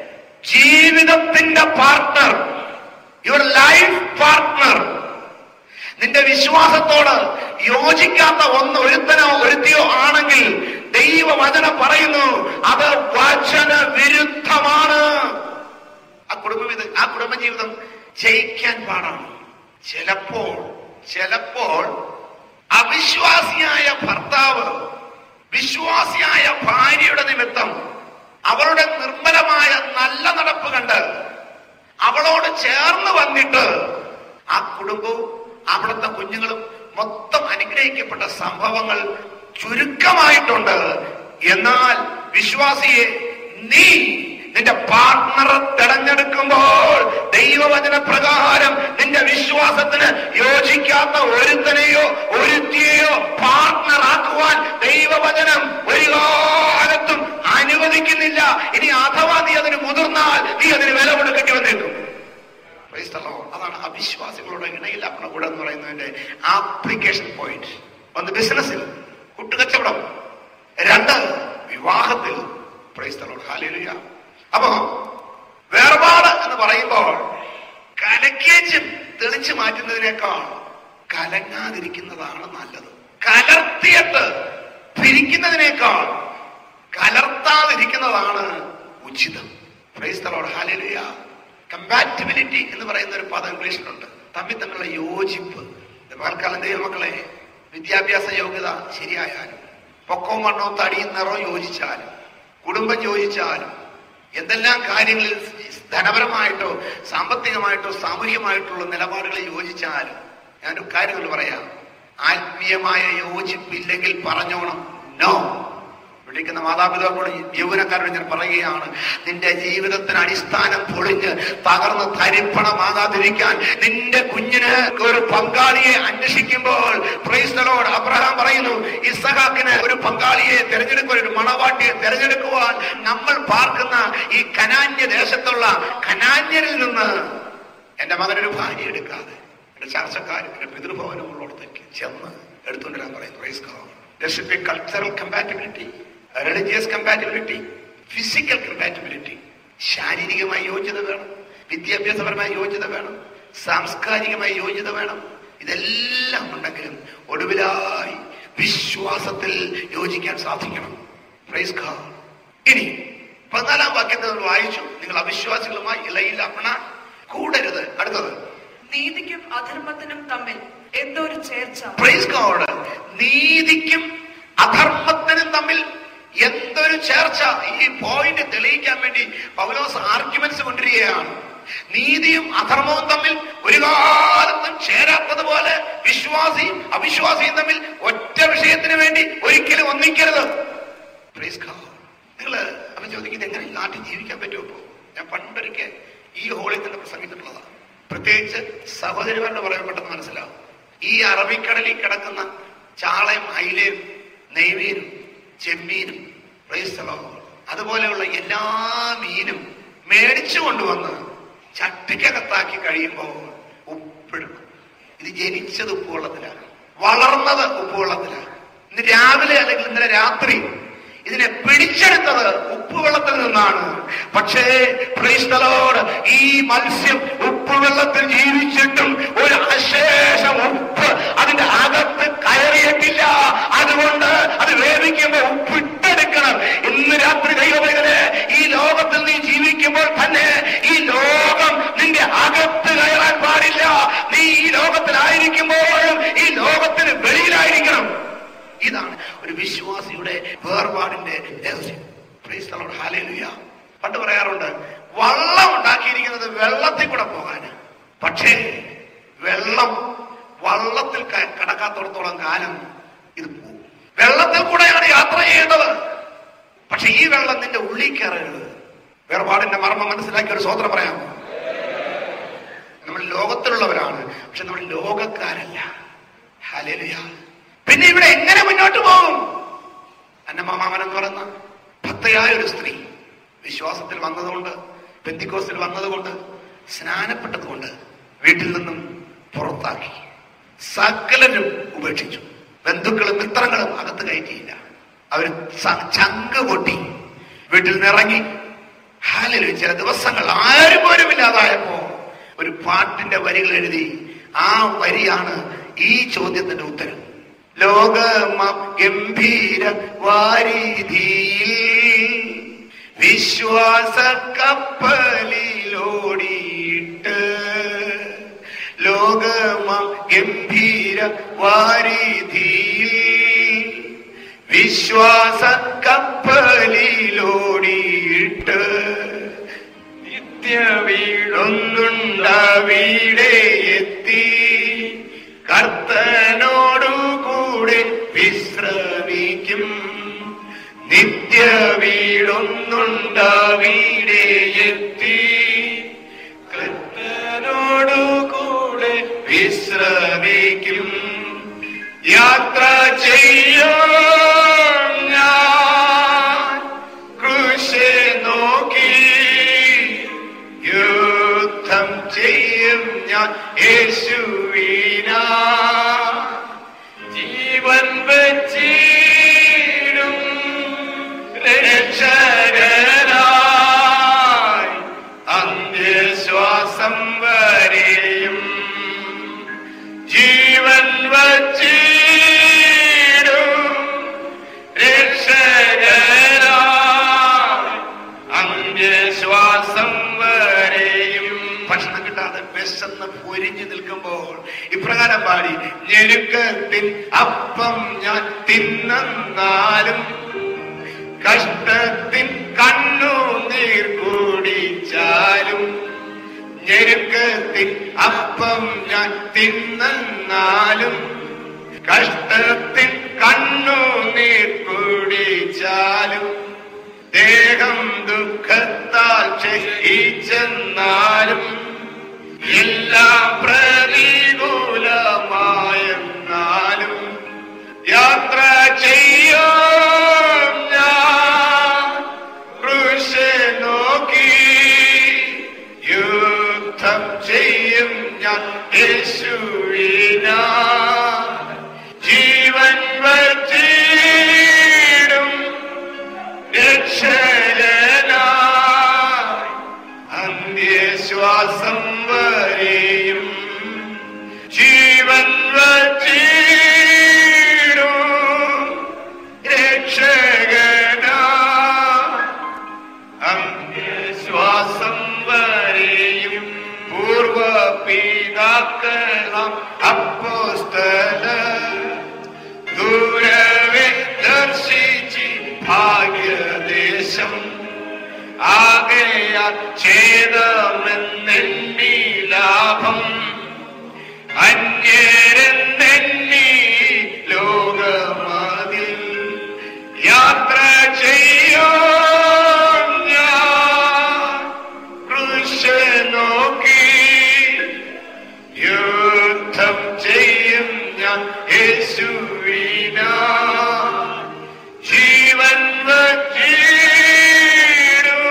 ജീവിതത്തിന്റെ പാർട്ട്ണർ യുവർ ലൈഫ് പാർട്ട്ണർ നിന്റെ വിശ്വാസത്തോട് യോജിക്കാത്ത ഒന്ന് ഒരുത്തനോ ഒരുത്തിയോ ആണെങ്കിൽ ദൈവവചനം പറയുന്നു അത് വചന വിരുദ്ധമാണ് ആ കുടുംബ ആ കുടുംബജീവിതം ജയിക്കാൻ പാടാണ് ചിലപ്പോൾ ചിലപ്പോൾ അവിശ്വാസിയായ ഭർത്താവ് വിശ്വാസിയായ ഭാര്യയുടെ നിമിത്തം അവളുടെ നിർമ്മലമായ നല്ല നടപ്പ് കണ്ട് അവളോട് ചേർന്ന് വന്നിട്ട് ആ കുടുംബവും അവിടുത്തെ കുഞ്ഞുങ്ങളും മൊത്തം അനുഗ്രഹിക്കപ്പെട്ട സംഭവങ്ങൾ ചുരുക്കമായിട്ടുണ്ട് എന്നാൽ വിശ്വാസിയെ നീ നിന്റെ പാർട്ട്ണറെ തെരഞ്ഞെടുക്കുമ്പോൾ ദൈവവചന പ്രകാരം നിന്റെ വിശ്വാസത്തിന് യോജിക്കാത്ത ഒരുത്തനെയോ ഒരുത്തിയെയോ പാർട്ട്ണർ ആക്കുവാൻ ദൈവവചനം ഒരു കാലത്തും അനുവദിക്കുന്നില്ല ഇനി അഥവാ നീ അതിന് മുതിർന്നാൽ നീ അതിന് വില കൊടുക്കേണ്ടി വന്നേക്കും Praise the Lord. അതാണ് അവിശ്വാസികളുടെ ഇണയിലാക്കണ കൂടെ എന്ന് പറയുന്നതിന്റെ ആപ്ലിക്കേഷൻ പോയിന്റ് ഒന്ന് ബിസിനസ്സിൽ കുട്ടുകച്ചവടം രണ്ട് വിവാഹത്തിൽ പ്രൈസ് the Lord. Hallelujah. അപ്പോ വേർപാട് എന്ന് പറയുമ്പോൾ കലക്കേച്ച് തെളിച്ചു മാറ്റുന്നതിനേക്കാൾ കലങ്ങാതിരിക്കുന്നതാണ് നല്ലത് കലർത്തിയിട്ട് പിരിക്കുന്നതിനേക്കാൾ കലർത്താതിരിക്കുന്നതാണ് ഉചിതം praise the Lord. Hallelujah. Compatibility എന്ന് പറയുന്ന ഒരു പദം ഇംഗ്ലീഷിലുണ്ട് തമ്മിൽ തമ്മിലുള്ള യോജിപ്പ് തൽക്കാലം ദൈവമക്കളെ വിദ്യാഭ്യാസ യോഗ്യത ശരിയായാലും പൊക്കവും മണ്ണവും തടിയും നിറവും യോജിച്ചാലും കുടുംബം യോജിച്ചാലും എന്തെല്ലാം കാര്യങ്ങളിൽ ധനപരമായിട്ടോ സാമ്പത്തികമായിട്ടോ സാമൂഹികമായിട്ടുള്ള നിലപാടുകളെ യോജിച്ചാലും ഞാനൊരു കാര്യങ്ങൾ പറയാം ആത്മീയമായ യോജിപ്പില്ലെങ്കിൽ പറഞ്ഞോണം നോ വിളിക്കുന്ന മാതാപിതാക്കളോട് യൗവനക്കാരോട് ഞാൻ പറയുകയാണ് നിന്റെ ജീവിതത്തിന് അടിസ്ഥാനം പൊളിഞ്ഞ് തകർന്ന് തരിപ്പണമാകാതിരിക്കാൻ നിന്റെ കുഞ്ഞിന് ഒരു പങ്കാളിയെ അന്വേഷിക്കുമ്പോൾ പ്രൈസ്തലോട് അബ്രഹാം പറയുന്നു ഇസഹാക്കിന് ഒരു പങ്കാളിയെ തിരഞ്ഞെടുക്കുവാൻ ഒരു മണവാട്ടിയെ തിരഞ്ഞെടുക്കുവാൻ നമ്മൾ പാർക്കുന്ന ഈ കനാന്യ ദേശത്തുള്ള കനാന്യരിൽ നിന്ന് എന്റെ മകനൊരു ഭാര്യ എടുക്കാതെ എന്റെ ചർച്ചക്കാരും എന്റെ പിതൃഭവനമുള്ളടത്തേക്ക് ചെന്ന് എടുത്തുകൊണ്ടിരാൻ പറയുന്നു praise cultural compatibility religious compatibility physical compatibility ശാരീരികമായി യോഗ്യത വേണം വിദ്യാഭ്യാസപരമായ യോഗ്യത വേണം സാംസ്കാരികമായ യോഗ്യത വേണം ഇതെല്ലാം ഉണ്ടെങ്കിലും ഒടുവിലായി വിശ്വാസത്തിൽ യോജിക്കാൻ സാധിക്കണം Praise God. ഇനി പതിനാലാം വാക്യത്തിൽ നമ്മൾ വായിച്ചു നിങ്ങൾ അവിശ്വാസികളുമായി ഇളയിലപ്പണ കൂടരുത് അടുത്തത് നീതിക്കും അധർമ്മത്തിനും തമ്മിൽ എന്തൊരു ചേർച്ച പ്രൈസ് ഗോഡ് നീതിക്കും അധർമ്മത്തിനും തമ്മിൽ എന്തൊരു ചേർച്ച ഈ പോയിന്റ് തെളിയിക്കാൻ വേണ്ടി പൗലോസ് ആർഗ്യുമെന്റ്സ് കൊണ്ടിരിക്കുകയാണ് നീതിയും അധർമ്മവും തമ്മിൽ ഒരു കാലത്തും ചേരാത്തതുപോലെ വിശ്വാസിയും അവിശ്വാസിയും തമ്മിൽ ഒറ്റ വിഷയത്തിന് വേണ്ടി ഒരിക്കലും ഒന്നിക്കരുത് പ്രൈസ് ഗോഡ് നിങ്ങൾ അവൻ ചോദിക്കുന്നത് എങ്ങനെ ഈ നാട്ടിൽ ജീവിക്കാൻ പറ്റുമോ ഇപ്പോ? ഞാൻ പണ്ടൊരിക്കൽ ഈ ഹോളിൽ തന്നെ പ്രസംഗിച്ചിട്ടുള്ളതാണ് പ്രത്യേകിച്ച് സഹോദരിമാരുടെ പറയാൻ പെട്ടെന്ന് മനസ്സിലാവും ഈ അറബിക്കടലിൽ കിടക്കുന്ന ചാളയും അയിലയും നെയ്മീനും ചെമ്മീനും praise the Lord. അതുപോലെയുള്ള എല്ലാ മീനും മേടിച്ചു കൊണ്ടുവന്ന് ചട്ടിക്കകത്താക്കി കഴിയുമ്പോൾ ഉപ്പിടണം ഇത് ജനിച്ചത് ഉപ്പുവെള്ളത്തിലാണ് വളർന്നത് ഉപ്പുവെള്ളത്തിലാണ് ഇന്ന് രാവിലെ അല്ലെങ്കിൽ ഇന്നലെ രാത്രി ഇതിനെ പിടിച്ചെടുത്തത് ഉപ്പുവെള്ളത്തിൽ നിന്നാണ് പക്ഷേ ക്രൈസ്തലോട് ഈ മത്സ്യം ഉപ്പുവെള്ളത്തിൽ ജീവിച്ചിട്ടും ഒരു അശേഷം ഉപ്പ് അതിന്റെ അകത്ത് കയറിയിട്ടില്ല അതുകൊണ്ട് അത് വേവിക്കുമ്പോൾ ഉപ്പിട്ടെടുക്കണം ഇന്ന് രാത്രി ദൈവമേഖലെ ഈ ലോകത്തിൽ നീ ജീവിക്കുമ്പോൾ തന്നെ ഈ ലോകം നിന്റെ അകത്ത് കയറാൻ പാടില്ല നീ ഈ ലോകത്തിലായിരിക്കുമ്പോഴും ഈ ലോകത്തിന് വെളിയിലായിരിക്കണം ഇതാണ് ഒരു വിശ്വാസിയുടെ വേർപാടിന്റെ രഹസ്യം Praise the Lord. Hallelujah. പണ്ട് പറയാറുണ്ട് വള്ളം ഉണ്ടാക്കിയിരിക്കുന്നത് വെള്ളത്തിൽ കൂടെ പോകാന് പക്ഷേ വെള്ളം വള്ളത്തിൽ ക- കടക്കാത്തിടത്തോളം കാലം ഇത് പോകും വെള്ളത്തിൽ കൂടെയാണ് യാത്ര ചെയ്യേണ്ടത് പക്ഷെ ഈ വെള്ളം നിന്റെ ഉള്ളിൽ കയറരുത് വേർപാടിന്റെ മർമ്മം മനസ്സിലാക്കിയ ഒരു സ്വോത്രം പറയാമോ നമ്മൾ ലോകത്തിലുള്ളവരാണ് പക്ഷെ നമ്മൾ ലോകക്കാരല്ല ഹല്ലേലൂയ പിന്നെ ഇവിടെ എങ്ങനെ മുന്നോട്ട് പോകും അന്നമാമൻ എന്ന് പറയുന്ന ഭക്തയായ ഒരു സ്ത്രീ വിശ്വാസത്തിൽ വന്നതുകൊണ്ട് ബന്ധിക്കോസിൽ വന്നതുകൊണ്ട് സ്നാനപ്പെട്ടതുകൊണ്ട് വീട്ടിൽ നിന്നും പുറത്താക്കി സകലരും ഉപേക്ഷിച്ചു ബന്ധുക്കളും മിത്രങ്ങളും അകത്ത് കയറ്റിയില്ല അവർ ചങ്ക് പൊട്ടി വീട്ടിൽ നിന്നിറങ്ങി ഹാലലു ചില ദിവസങ്ങൾ ആരും പോലും ഇല്ലാതായപ്പോ ഒരു പാട്ടിന്റെ വരികൾ എഴുതി ആ വരിയാണ് ഈ ചോദ്യത്തിന്റെ ഉത്തരം ലോകമ ഗംഭീര വാരിധിയിൽ വിശ്വാസ കപ്പലിലോടിയിട്ട് ലോകമ ഗംഭീര വാരിധിയിൽ വിശ്വാസ കപ്പലിലോടിയിട്ട് നിത്യ വീടൊന്നുണ്ടാവീടെ എത്തി കർത്തനോടു കൂടെ വിശ്രമിക്കും നിത്യ വീടൊന്നുണ്ടാവീടെ എത്തി കർത്തനോടു കൂടെ വിശ്രമിക്കും യാത്ര ചെയ്യും ഞാൻ കൃഷി നോക്കി യുദ്ധം ചെയ്യും ഞാൻ യേശുവിന ജീവൻ വച്ചിടും രക്ഷകനായി അന്ത്യശ്വാസം വരെയും ജീവൻ വച്ചിടും രക്ഷകനായി അന്ത്യശ്വാസം വരെയും ഭക്ഷണം കിട്ടാതെ വിശന്ന് പൊരിഞ്ഞു നിൽക്കുമ്പോൾ ഇപ്രകാരം പാടി ഞെരുക്കത്തിൻ അപ്പം ഞാൻ തിന്നാലും കഷ്ടത്തിൻ കണ്ണുനീർ കുടിച്ചാലും ഞെരുക്കത്തിൻ അപ്പം ഞാൻ തിന്നാലും കഷ്ടത്തിൻ കണ്ണുനീർ കുടിച്ചാലും ദേഹം ദുഃഖത്താൽ ക്ഷയിച്ചെന്നാലും എല്ലാം പ്രതികൂലമായെന്നാലും യാത്ര ചെയ്യും ഞാൻ കൃഷി നോക്കി യുദ്ധം ചെയ്യും ഞാൻ യേശുവിന ജീവൻ വച്ചിടും രക്ഷകനായി ശ്വാസം വരെയും ജീവൻ വച്ചിടും രക്ഷകനാ അന്ത്യശ്വാസം വരെയും പൂർവ പിതാക്കളാം അപ്പോസ്തല ദൂരവെ ദർശിച്ച് ഭാഗ്യദേശം ആകയാൽ ഛേദമെന്നെണ്ണി ലാഭം അന്യരെന്നെണ്ണി ലോകമതിൽ യാത്ര ചെയ്യോ ഞാൻ കൃഷി നോക്കി യുദ്ധം ചെയ്യും ഞാൻ യേശുവിന ജീവൻ വച്ചിടും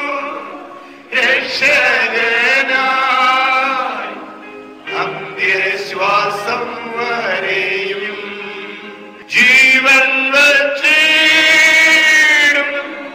രക്ഷകനായി അന്ത്യശ്വാസം വരെയും ജീവൻ വച്ചിടും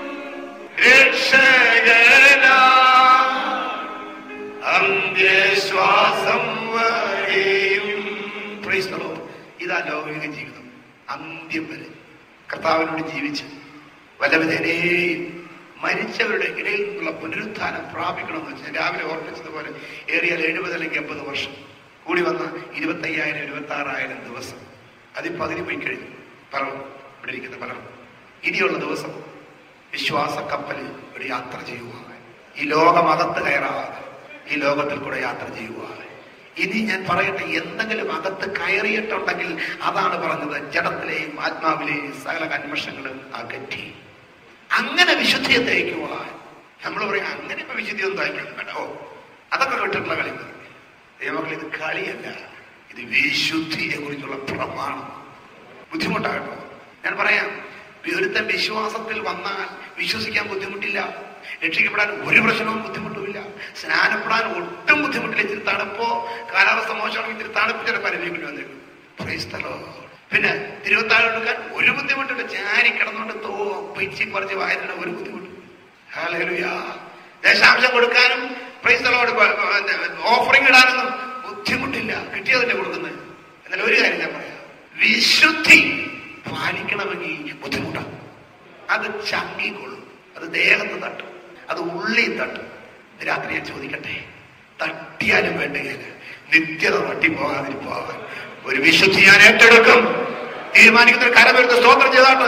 രക്ഷകനായി അന്ത്യശ്വാസം വരെയും Praise the Lord. ഇതാ ലൗകിക ജീവിതം അന്ത്യം വരെ കർത്താവിനോട് ജീവിച്ച് വല്ലവിധേനേയും മരിച്ചവരുടെ ഇടയിൽ നിന്നുള്ള പുനരുത്ഥാനം പ്രാപിക്കണമെന്ന് വെച്ചാൽ രാവിലെ ഓർമ്മിച്ചതുപോലെ ഏറിയാൽ എഴുപത് അല്ലെങ്കിൽ എൺപത് വർഷം കൂടി വന്ന ഇരുപത്തയ്യായിരം ഇരുപത്തി ആറായിരം ദിവസം അതിൽ പകുതി പോയി കഴിഞ്ഞു പലരും ഇവിടെ ഇരിക്കുന്ന പലരും ഇനിയുള്ള ദിവസം വിശ്വാസ കപ്പലിൽ ഒരു യാത്ര ചെയ്യുവാൻ ഈ ലോകമകത്ത് കയറാതെ ഈ ലോകത്തിൽ കൂടെ യാത്ര ചെയ്യുവാൻ ഇനി ഞാൻ പറയട്ടെ എന്തെങ്കിലും അകത്ത് കയറിയിട്ടുണ്ടെങ്കിൽ അതാണ് പറഞ്ഞത് ജഡത്തിലെയും ആത്മാവിലെയും സകല കന്മഷങ്ങളും അകറ്റി അങ്ങനെ വിശുദ്ധിയെ തയ്ക്കുവാൻ നമ്മൾ പറയും അങ്ങനെ ഇപ്പൊ വിശുദ്ധി ഒന്നും തയ്ക്കണം വേണ്ട ഓ അതൊക്കെ വിട്ടിട്ടുള്ള കളി മതി. ദൈവമക്കൾ ഇത് കളിയല്ല ഇത് വിശുദ്ധിയെ കുറിച്ചുള്ള പ്രമാണം ബുദ്ധിമുട്ടാകട്ടോ ഞാൻ പറയാം ഒരുത്തൻ വിശ്വാസത്തിൽ വന്നാൽ വിശ്വസിക്കാൻ ബുദ്ധിമുട്ടില്ല രക്ഷിക്കപ്പെടാൻ ഒരു പ്രശ്നവും ബുദ്ധിമുട്ടുമില്ല സ്നാനപ്പെടാൻ ഒട്ടും ബുദ്ധിമുട്ടില്ല ഇത്തിരി തണുപ്പോ കാലാവസ്ഥ മോശമാണെങ്കിൽ ഇത്തിരി തണുപ്പ് ചിലപ്പോൾ അനുഭവിക്കേണ്ടി വന്നേക്കും Praise the Lord. പിന്നെ തിരുവത്താഴം എടുക്കാൻ ഒരു ബുദ്ധിമുട്ടില്ല ചാരി കിടന്നുകൊണ്ട് തോ പിച്ചി പറിച്ച് വായന ഒരു ബുദ്ധിമുട്ട് ഹല്ലേലൂയ. ദശാംശം കൊടുക്കാനും പ്രൈസ്തലോട് ഓഫറിംഗ് ഇടാനൊന്നും ബുദ്ധിമുട്ടില്ല കിട്ടിയതല്ലേ കൊടുക്കുന്നത് എന്നാൽ ഒരു കാര്യം ഞാൻ പറയാം വിശുദ്ധി പാലിക്കണമെങ്കിൽ ബുദ്ധിമുട്ടാണ് അത് ചങ്ങിക്കൊള്ളും അത് ദേഹത്ത് തട്ടും അത് ഉള്ളിൽ തട്ടും ഇത് രാത്രി ഞാൻ ചോദിക്കട്ടെ തട്ടിയാലും വേണ്ടുകയില്ല നിത്യത തട്ടിപ്പോകാതിരിപ്പോകാൻ ഒരു വിശുദ്ധി ഞാൻ ഏറ്റെടുക്കും തീരുമാനിക്കുന്ന ഒരു കരമെടുത്ത് സ്തോത്രം ചെയ്താട്ട്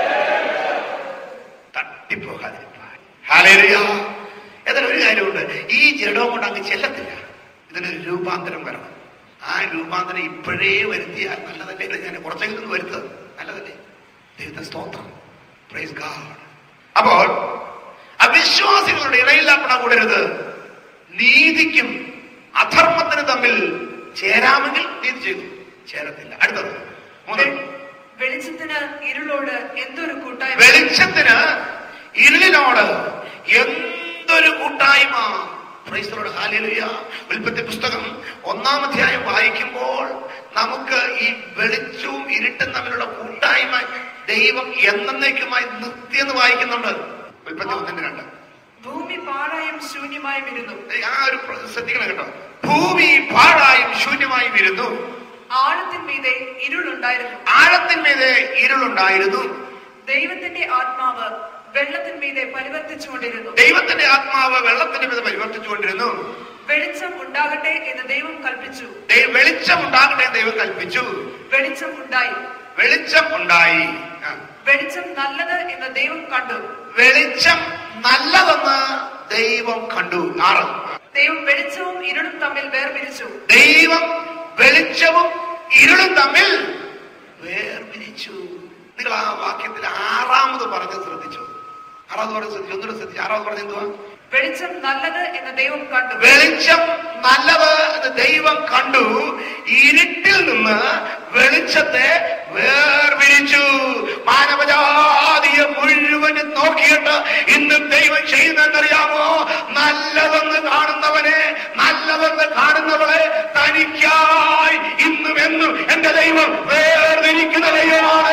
തട്ടിപ്പോകാതിരിക്കാൻ ഹാലേലുയ എന്നാൽ ഒരു കാര്യമുണ്ട് ഈ ജഡവും കൊണ്ട് അങ്ങ് ചെല്ലത്തില്ല ഇതിനൊരു രൂപാന്തരം വരണം ആ രൂപാന്തരം ഇപ്പോഴേ വരുത്തിയാൽ നല്ലതല്ലേ ഇത് ഞാൻ കുറച്ചെങ്കിലും ഒന്ന് വരുത്തുക നല്ലതല്ലേ ദൈവത്തെ സ്തോത്രം പ്രൈസ് ഗാഡ് അപ്പോൾ അവിശ്വാസികളുടെ ഇടയിലാപ്പെടാൻ കൂടരുത് നീതിക്കും അധർമ്മത്തിനും തമ്മിൽ ചേരാമെങ്കിൽ നീതി ചെയ്തു ചേരത്തില്ല അടുത്തത് മൂന്ന് വെളിച്ചത്തിന് ഇരുളോട് എന്തൊരു കൂട്ടായ്മ വെളിച്ചത്തിന് ഇരുളിനോട് എന്തൊരു കൂട്ടായ്മ ക്രൈസ്തവരോട് ഹാലിയ ഉൽപ്പത്തി പുസ്തകം ഒന്നാം അധ്യായം വായിക്കുമ്പോൾ നമുക്ക് ഈ വെളിച്ചവും ഇരുട്ടും തമ്മിലുള്ള കൂട്ടായ്മ ദൈവം എന്നേക്കുമായി നിർത്തിയെന്ന് വായിക്കുന്നുണ്ട് ഉൽപ്പത്തി ഒന്നിന്റെ രണ്ട് ഭൂമി പാഴായും ശൂന്യമായും ഇരുന്നു ആ ഒരു പ്ര- ശ്രദ്ധിക്കണം കേട്ടോ ഭൂമി പാഴായും ശൂന്യമായും ഇരുന്നു ആഴത്തിന്മീതെ ഇരുളുണ്ടായിരുന്നു ആഴത്തിന്മീതെ ഇരുളുണ്ടായിരുന്നു ദൈവത്തിന്റെ ആത്മാവ് വെള്ളത്തിന്മീതെ പരിവർത്തിച്ചുകൊണ്ടിരുന്നു ദൈവത്തിന്റെ ആത്മാവ് വെള്ളത്തിന്റെ മീതെ പരിവർത്തിച്ചുകൊണ്ടിരുന്നു വെളിച്ചം ഉണ്ടാകട്ടെ എന്ന് ദൈവം കൽപ്പിച്ചു ദൈ- വെളിച്ചം ഉണ്ടാകട്ടെ എന്ന് ദൈവം കൽപ്പിച്ചു വെളിച്ചം ഉണ്ടായി വെളിച്ചം ഉണ്ടായി ആ. വെളിച്ചം നല്ലത് എന്ന് ദൈവം കണ്ടു വെളിച്ചം നല്ലതെന്ന് ദൈവം കണ്ടു ആറ് ദൈവം വെളിച്ചവും ഇരുളും തമ്മിൽ വേർപിരിച്ചു ദൈവം വെളിച്ചവും ഇരുളും തമ്മിൽ വേർപിരിച്ചു നിങ്ങൾ ആ വാക്യത്തിൽ ആറാമത് പറഞ്ഞ് ശ്രദ്ധിച്ചു ആറാമത് പറഞ്ഞ് ശ്രദ്ധിച്ചു ഒന്നുകൂടെ ശ്രദ്ധിച്ചു ആറാമത് പറഞ്ഞ എന്തുവാ വെളിച്ചം നല്ലത് എന്ന് ദൈവം കണ്ടു വെളിച്ചം നല്ലത് എന്ന് ദൈവം കണ്ടു ഇരുട്ടിൽ നിന്ന് വെളിച്ചത്തെ വേർപിരിച്ചു മാനവജാതിയെ മുഴുവനും നോക്കിയിട്ട് ഇന്ന് ദൈവം ചെയ്യുന്നതെന്നറിയാമോ നല്ലതെന്ന് കാണുന്നവനെ നല്ലതെന്ന് കാണുന്നവളെ തനിക്കായി ഇന്നും എന്നും എന്റെ ദൈവം വേർതിരിക്കുന്ന ദൈവമാണ്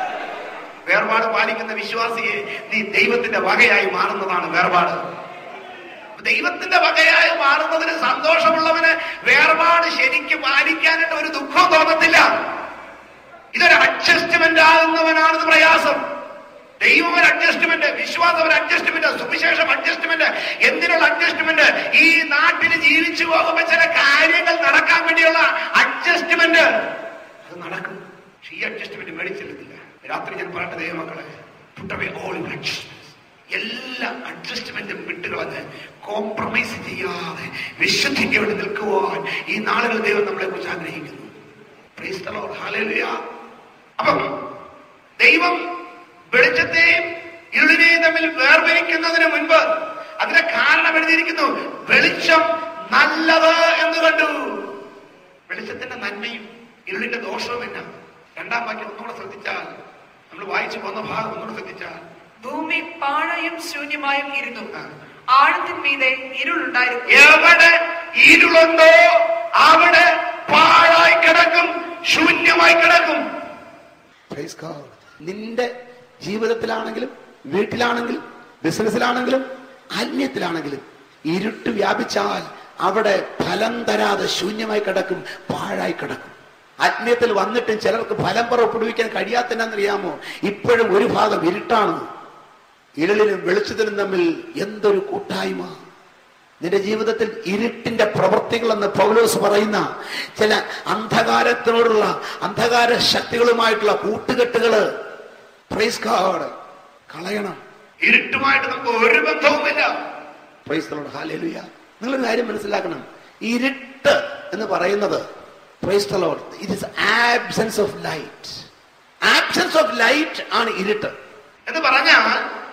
വേർപാട് പാലിക്കുന്ന വിശ്വാസിയെ നീ ദൈവത്തിന്റെ വകയായി മാറുന്നതാണ് വേർപാട് ദൈവത്തിന്റെ വകയായി മാറുന്നതിന് സന്തോഷമുള്ളവന് വേർപാട് ശരിക്കും പാലിക്കാനായിട്ട് ഒരു ദുഃഖം തോന്നത്തില്ല ഇതൊരു അഡ്ജസ്റ്റ്മെന്റ് ആകുന്നവനാണെന്ന് പ്രയാസം ദൈവം ഒരു അഡ്ജസ്റ്റ്മെന്റ് വിശ്വാസം ഒരു അഡ്ജസ്റ്റ്മെന്റ് സുവിശേഷം അഡ്ജസ്റ്റ്മെന്റ് എന്തിനുള്ള അഡ്ജസ്റ്റ്മെന്റ് ഈ നാട്ടിൽ ജീവിച്ചു പോകുമ്പോ ചില കാര്യങ്ങൾ നടക്കാൻ വേണ്ടിയുള്ള അഡ്ജസ്റ്റ്മെന്റ് അത് നടക്കും പക്ഷെ ഈ അഡ്ജസ്റ്റ്മെന്റ് മേടിച്ചെടുത്തില്ല രാത്രി ഞാൻ പറയട്ടെ ദൈവമക്കളെ പുട്ടവേ ഓൾ അഡ്ജസ്റ്റ്മെന്റ് എല്ലാ അഡ്ജസ്റ്റ്മെന്റും വിട്ടുകളഞ്ഞ് കോംപ്രമൈസ് ചെയ്യാതെ വിശുദ്ധിക്ക് വേണ്ടി നിൽക്കുവാൻ ഈ നാളുകൾ ദൈവം നമ്മളെ കുറിച്ച് ആഗ്രഹിക്കുന്നു Praise the Lord. Hallelujah. അപ്പം ദൈവം വെളിച്ചത്തെയും ഇരുളിനെയും തമ്മിൽ വേർതിരിക്കുന്നതിന് മുൻപ് അതിന്റെ കാരണം എഴുതിയിരിക്കുന്നു വെളിച്ചം നല്ലത് എന്ന് കണ്ടു വെളിച്ചത്തിന്റെ നന്മയും ഇരുളിന്റെ ദോഷവും എന്നാ രണ്ടാം വാക്യം ഒന്നുകൂടെ ശ്രദ്ധിച്ചാൽ നമ്മൾ വായിച്ചു പോന്ന ഭാഗം ഒന്നുകൂടെ ശ്രദ്ധിച്ചാൽ ഭൂമി പാഴയും ശൂന്യമായും ഇരുന്നു ആ. ആഴത്തിന്മീതെ ഇരുളുണ്ടായിരുന്നു എവിടെ ഇരുളുണ്ടോ അവിടെ പാഴായി കിടക്കും ശൂന്യമായി കിടക്കും Praise God. നിന്റെ ജീവിതത്തിലാണെങ്കിലും വീട്ടിലാണെങ്കിലും ബിസിനസ്സിലാണെങ്കിലും ആത്മീയത്തിലാണെങ്കിലും ഇരുട്ട് വ്യാപിച്ചാൽ അവിടെ ഫലം തരാതെ ശൂന്യമായി കിടക്കും പാഴായി കിടക്കും ആത്മീയത്തിൽ വന്നിട്ടും ചിലർക്ക് ഫലം പുറപ്പെടുവിക്കാൻ കഴിയാത്തതിനറിയാമോ ഇപ്പോഴും ഒരു ഭാഗം ഇരുട്ടാണ് ഇരുളിനും വെളിച്ചത്തിനും തമ്മിൽ എന്തൊരു കൂട്ടായ്മ നിന്റെ ജീവിതത്തിൽ ഇരുട്ടിന്റെ പ്രവൃത്തികൾ എന്ന് പൗലോസ് പറയുന്ന ചില അന്ധകാരത്തിനോടുള്ള അന്ധകാര ശക്തികളുമായിട്ടുള്ള കൂട്ടുകെട്ടുകള് പ്രൈസ് ഗോഡ് കളയണം ഇരുട്ടുമായിട്ട് നമുക്ക് ഒരു ബന്ധവുമില്ല പ്രൈസ് ലോഡ് ഹാലേലുയ നിങ്ങളൊരു കാര്യം മനസ്സിലാക്കണം ഇരുട്ട് എന്ന് പറയുന്നത് praise Lord it is absence of light absence of light ആണ് ഇരുട്ട് എന്ന് പറഞ്ഞാൽ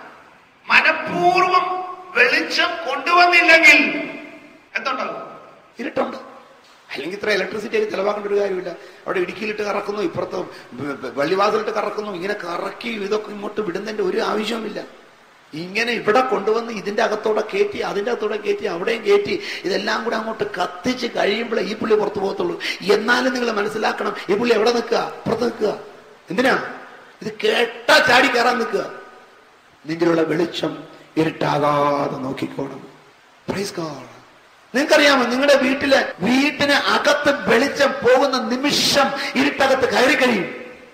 മനഃപൂർവം വെളിച്ചം കൊണ്ടുവന്നില്ലെങ്കിൽ എന്തുണ്ടാവും ഇരുട്ടുണ്ട് അല്ലെങ്കിൽ ഇത്ര ഇലക്ട്രിസിറ്റി ഒക്കെ ചെലവാക്കേണ്ട ഒരു കാര്യമില്ല അവിടെ ഇടുക്കിയിലിട്ട് കറക്കുന്നു ഇപ്പുറത്ത് വ- വ- വെള്ളിവാസലിട്ട് കറക്കുന്നു ഇങ്ങനെ കറക്കി ഇതൊക്കെ ഇങ്ങോട്ട് വിടുന്നതിന്റെ ഒരു ആവശ്യവുമില്ല ഇങ്ങനെ ഇവിടെ കൊണ്ടുവന്ന് ഇതിന്റെ അകത്തോടെ കയറ്റി അതിന്റെ അകത്തോടെ കയറ്റി അവിടെയും കയറ്റി ഇതെല്ലാം കൂടെ അങ്ങോട്ട് കത്തിച്ച് കഴിയുമ്പോഴേ ഈ പുള്ളി പുറത്തു പോകത്തുള്ളൂ എന്നാലും നിങ്ങൾ മനസ്സിലാക്കണം ഈ പുള്ളി എവിടെ നിൽക്കുക പുറത്ത് നിൽക്കുക എന്തിനാ ഇത് കേട്ടാ ചാടി കയറാൻ നിൽക്കുക നിങ്ങളിലുള്ള വെളിച്ചം ഇരുട്ടാകാതെ നോക്കിക്കോണം പ്രൈസ് ഗോഡ് നിങ്ങൾക്കറിയാമോ നിങ്ങളുടെ വീട്ടിലെ വീട്ടിന് അകത്ത് വെളിച്ചം പോകുന്ന നിമിഷം ഇരുട്ടകത്ത് കയറി കഴിയും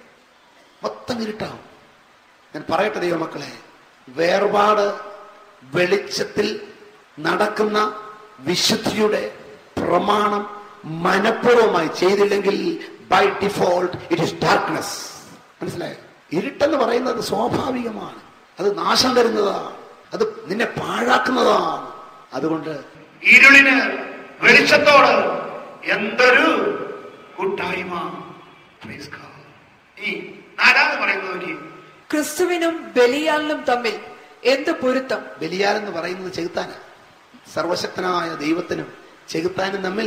മൊത്തം ഇരുട്ടാവും ഞാൻ പറയട്ടെ ദൈവമക്കളെ വേർപാട് വെളിച്ചത്തിൽ നടക്കുന്ന വിശുദ്ധിയുടെ പ്രമാണം മനഃപൂർവ്വമായി ചെയ്തില്ലെങ്കിൽ by default it is darkness മനസ്സിലായോ ഇരുട്ടെന്ന് പറയുന്നത് സ്വാഭാവികമാണ് അത് നാശം തരുന്നതാണ് അത് നിന്നെ പാഴാക്കുന്നതാണ് അതുകൊണ്ട് ഇരുളിന് വെളിച്ചത്തോട് എന്തൊരു കൂട്ടായ്മ Praise God. ഈ നാലാമത് പറയുന്നത് നോക്കി ക്രിസ്തുവിനും ബലിയാലിനും തമ്മിൽ എന്ത് പൊരുത്തം ബലിയാൽ എന്ന് പറയുന്നത് ചെകുത്താന സർവശക്തനായ ദൈവത്തിനും ചെകുത്താനും തമ്മിൽ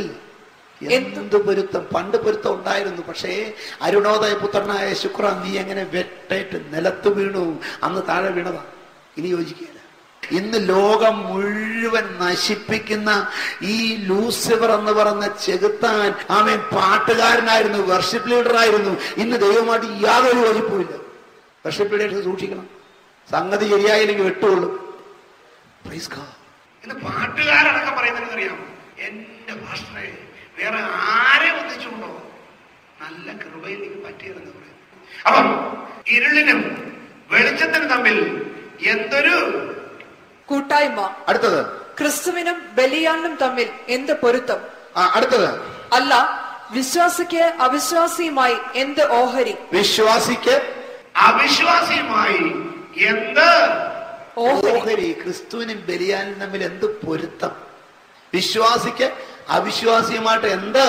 എന്ത് പൊരുത്തം പണ്ട് പൊരുത്തം ഉണ്ടായിരുന്നു പക്ഷേ അരുണോദയ പുത്രനായ ശുക്ര നീ എങ്ങനെ വെട്ടേറ്റ് നിലത്ത് വീണു അന്ന് താഴെ വീണതാ ഇനി യോജിക്കുകയില്ല ഇന്ന് ലോകം മുഴുവൻ നശിപ്പിക്കുന്ന ഈ ലൂസിഫർ എന്ന് പറഞ്ഞ ചെകുത്താൻ ആമേൻ പാട്ടുകാരനായിരുന്നു വർഷിപ്പ് ലീഡർ ആയിരുന്നു ഇന്ന് ദൈവമായിട്ട് യാതൊരു യോജിപ്പുമില്ല വർഷിപ്പ് ലീഡേഴ്സ് സൂക്ഷിക്കണം സംഗതി ശരിയായില്ലെങ്കിൽ വെട്ടുകൊള്ളും Praise God. ഇന്ന് പാട്ടുകാരടക്കം പറയുന്നത് അറിയാം എന്റെ ഭാഷയെ വേറെ ആരെ ഒന്നിച്ചുകൊണ്ടോ നല്ല കൃപയിൽ എനിക്ക് പറ്റിയതെന്ന് പറയും അപ്പം ഇരുളിനും വെളിച്ചത്തിനും തമ്മിൽ എന്തൊരു കൂട്ടായ്മ അടുത്തത് ക്രിസ്തുവിനും ബലിയാലിനും തമ്മിൽ എന്ത് പൊരുത്തം ആ അടുത്തത് അല്ല വിശ്വാസിക്ക് അവിശ്വാസിയുമായി എന്ത് ഓഹരി വിശ്വാസിക്ക് അവിശ്വാസിയുമായി എന്ത് ഓഹരി ഓഹരി ക്രിസ്തുവിനും ബലിയാനും തമ്മിൽ എന്ത് പൊരുത്തം വിശ്വാസിക്ക് അവിശ്വാസിയുമായിട്ട് എന്ത്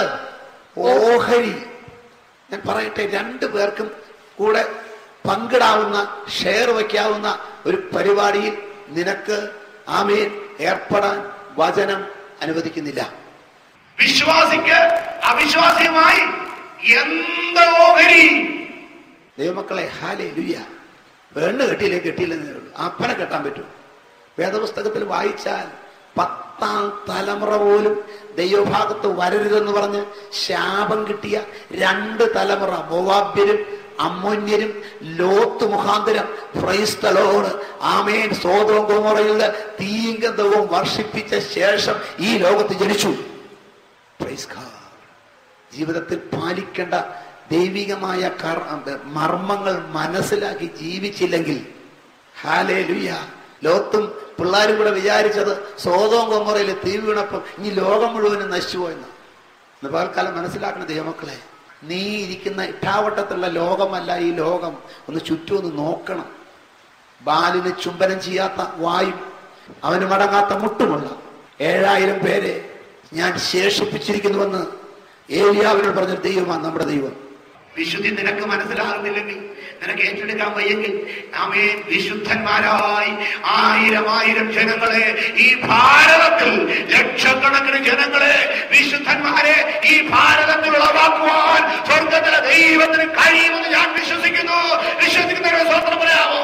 ഓഹരി ഞാൻ പറയട്ടെ രണ്ടു പേർക്കും കൂടെ പങ്കിടാവുന്ന ഷെയർ വയ്ക്കാവുന്ന ഒരു പരിപാടിയിൽ നിനക്ക് ആമേൻ ഏർപ്പെടാൻ വചനം അനുവദിക്കുന്നില്ല വിശ്വാസിക്ക് അവിശ്വാസിയുമായി എന്ത് ഓഹരി ദൈവമക്കളെ ഹാലേ ലുയ്യ പെണ്ണ് കെട്ടിയില്ലേ കെട്ടിയില്ലെന്നേ ഉള്ളൂ അപ്പനെ കെട്ടാൻ പറ്റും വേദപുസ്തകത്തിൽ വായിച്ചാൽ പത്താം തലമുറ പോലും ദൈവഭാഗത്ത് വരരുതെന്ന് പറഞ്ഞ് ശാപം കിട്ടിയ രണ്ട് തലമുറ മൊവാബ്യരും അമ്മോന്യരും ലോത്ത് മുഖാന്തരം ക്രൈസ്തലോട് ആമേൻ സോതവും കുമറയുടെ തീങ്കതവും വർഷിപ്പിച്ച ശേഷം ഈ ലോകത്ത് ജനിച്ചു Praise God. ജീവിതത്തിൽ പാലിക്കേണ്ട ദൈവികമായ കർ- മർമ്മങ്ങൾ മനസ്സിലാക്കി ജീവിച്ചില്ലെങ്കിൽ ഹാലേ ലുയ്യ ലോത്തും പിള്ളേരും കൂടെ വിചാരിച്ചത് സോതവും കൊമ്മറയിൽ തീ വീണപ്പം ഇനി ലോകം മുഴുവനും നശിച്ചുപോയെന്ന് ഇന്ന് പകൽക്കാലം മനസ്സിലാക്കുന്ന ദൈവമക്കളെ നീ ഇരിക്കുന്ന ഇട്ടാവട്ടത്തുള്ള ലോകമല്ല ഈ ലോകം ഒന്ന് ചുറ്റും ഒന്ന് നോക്കണം ബാലിന് ചുംബനം ചെയ്യാത്ത വായും അവന് മടങ്ങാത്ത മുട്ടുമുള്ള ഏഴായിരം പേരെ ഞാൻ ശേഷിപ്പിച്ചിരിക്കുന്നുവെന്ന് ഏലിയാവിനോട് പറഞ്ഞ ദൈവമാണ് നമ്മുടെ ദൈവം വിശുദ്ധി നിനക്ക് മനസ്സിലാകുന്നില്ലെങ്കിൽ നിനക്ക് ഏറ്റെടുക്കാൻ വയ്യെങ്കിൽ ആമേ വിശുദ്ധന്മാരായി ആയിരം ആയിരം ജനങ്ങളെ ഈ ഭാരതത്തിൽ ലക്ഷക്കണക്കിന് ജനങ്ങളെ വിശുദ്ധന്മാരെ ഈ ഭാരതത്തിൽ ഉളവാക്കുവാൻ സ്വർഗത്തിലെ ദൈവത്തിന് കഴിയുമെന്ന് ഞാൻ വിശ്വസിക്കുന്നു വിശ്വസിക്കുന്നവരെ സ്വന്തം പറയാമോ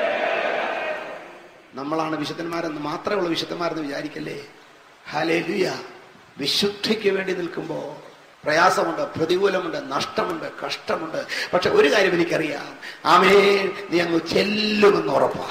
നമ്മളാണ് വിശുദ്ധന്മാരെന്ന് മാത്രമുള്ള വിശുദ്ധന്മാരെന്ന് വിചാരിക്കല്ലേ ഹലേ വിശുദ്ധിക്ക് വേണ്ടി നിൽക്കുമ്പോൾ പ്രയാസമുണ്ട് പ്രതികൂലമുണ്ട് നഷ്ടമുണ്ട് കഷ്ടമുണ്ട് പക്ഷെ ഒരു കാര്യം എനിക്കറിയാം ആമേ നീ അങ്ങ് ചെല്ലുമെന്ന് ഉറപ്പാ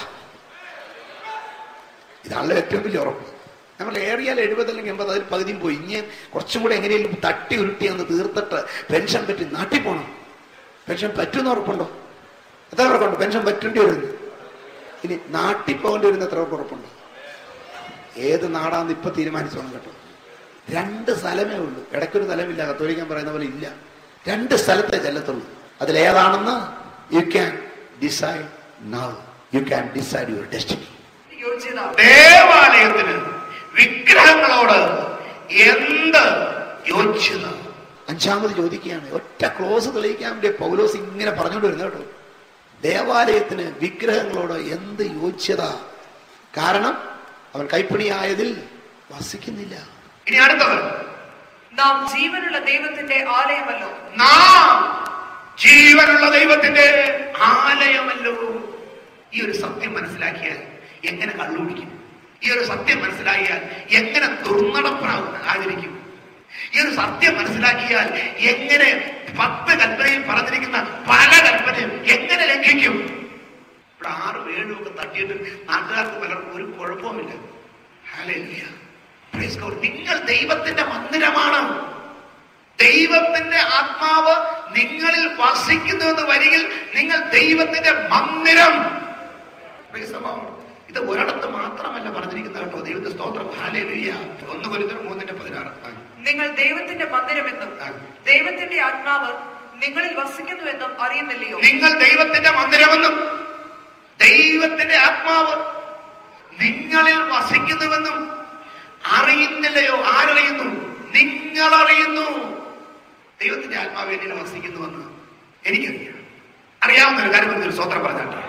ഇതാണല്ലോ ഏറ്റവും വലിയ ഉറപ്പ് നമ്മൾ ഏറിയാൽ എഴുപത് അല്ലെങ്കിൽ എൺപത് അതിൽ പകുതിയും പോയി ഇനി കുറച്ചും കൂടെ എങ്ങനെയും തട്ടി ഉരുട്ടി അങ്ങ് തീർത്തിട്ട് പെൻഷൻ പറ്റി നാട്ടിൽ പോകണം പെൻഷൻ പറ്റുമെന്ന് ഉറപ്പുണ്ടോ എത്ര ഉറപ്പുണ്ട് പെൻഷൻ പറ്റേണ്ടി വരുന്നു ഇനി നാട്ടിൽ പോകേണ്ടി വരുന്ന എത്ര പേർക്ക് ഉറപ്പുണ്ട് ഏത് നാടാന്ന് ഇപ്പൊ തീരുമാനിച്ചോണം കേട്ടോ രണ്ട് സ്ഥലമേ ഉള്ളൂ ഇടയ്ക്കൊരു സ്ഥലമില്ല കത്തോലിക്കാൻ പറയുന്ന പോലെ ഇല്ല രണ്ട് സ്ഥലത്തെ ചെല്ലത്തുള്ളൂ അതിലേതാണെന്ന് you can decide now you can decide your destiny യോഗ്യത ദേവാലയത്തിന് വിഗ്രഹങ്ങളോട് എന്ത് യോഗ്യത അഞ്ചാമത് ചോദിക്കുകയാണ് ഒറ്റ ക്ലോസ് തെളിയിക്കാൻ വേണ്ടി പൗലോസ് ഇങ്ങനെ പറഞ്ഞുകൊണ്ട് വരുന്നത് കേട്ടോ ദേവാലയത്തിന് വിഗ്രഹങ്ങളോട് എന്ത് യോഗ്യത കാരണം അവൻ കൈപ്പണിയായതിൽ വസിക്കുന്നില്ല ഇനി അടുത്തത് നാം ജീവനുള്ള ദൈവത്തിന്റെ ആലയമല്ലോ നാം ജീവനുള്ള ദൈവത്തിന്റെ ആലയമല്ലോ ഈ ഒരു സത്യം മനസ്സിലാക്കിയാൽ എങ്ങനെ കള്ളുപിടിക്കും ഈ ഒരു സത്യം മനസ്സിലാക്കിയാൽ എങ്ങനെ ദുർനടപ്പാകും ആചരിക്കും ഈ ഒരു സത്യം മനസ്സിലാക്കിയാൽ എങ്ങനെ പത്ത് കൽപ്പനയിൽ പറഞ്ഞിരിക്കുന്ന പല കൽപ്പനയും എങ്ങനെ ലംഘിക്കും ഇവിടെ ആറ് ഏഴും ഒക്കെ തട്ടിയിട്ട് നാട്ടുകാർക്ക് പലർക്കും ഒരു കുഴപ്പവുമില്ല ഹല്ലേലൂയ. Praise God. നിങ്ങൾ ദൈവത്തിന്റെ മന്ദിരമാണ് ദൈവത്തിന്റെ ആത്മാവ് നിങ്ങളിൽ വസിക്കുന്നു എന്ന് വരികിൽ നിങ്ങൾ ദൈവത്തിന്റെ മന്ദിരം Praise the Lord. ഇത് ഒരിടത്ത് മാത്രമല്ല പറഞ്ഞിരിക്കുന്നത് കേട്ടോ ദൈവത്തിന്റെ സ്തോത്രം ഹാലേലുയ്യ ഒന്ന് കൊരുത്തർ മൂന്നിന്റെ പതിനാറ് ആ. നിങ്ങൾ ദൈവത്തിന്റെ മന്ദിരമെന്നും ആ. ദൈവത്തിന്റെ ആത്മാവ് നിങ്ങളിൽ വസിക്കുന്നുവെന്നും അറിയുന്നില്ലയോ നിങ്ങൾ ദൈവത്തിന്റെ മന്ദിരമെന്നും ദൈവത്തിന്റെ ആത്മാവ് നിങ്ങളിൽ വസിക്കുന്നുവെന്നും അറിയുന്നില്ലയോ ആരറിയുന്നു നിങ്ങൾ അറിയുന്നു ദൈവത്തിന്റെ ആത്മാവ് എന്നിൽ വസിക്കുന്നുവെന്ന് എനിക്കറിയാം അറിയാവുന്ന ഒരു കാര്യം ഒരു സ്വത്രം പറഞ്ഞാട്ടെ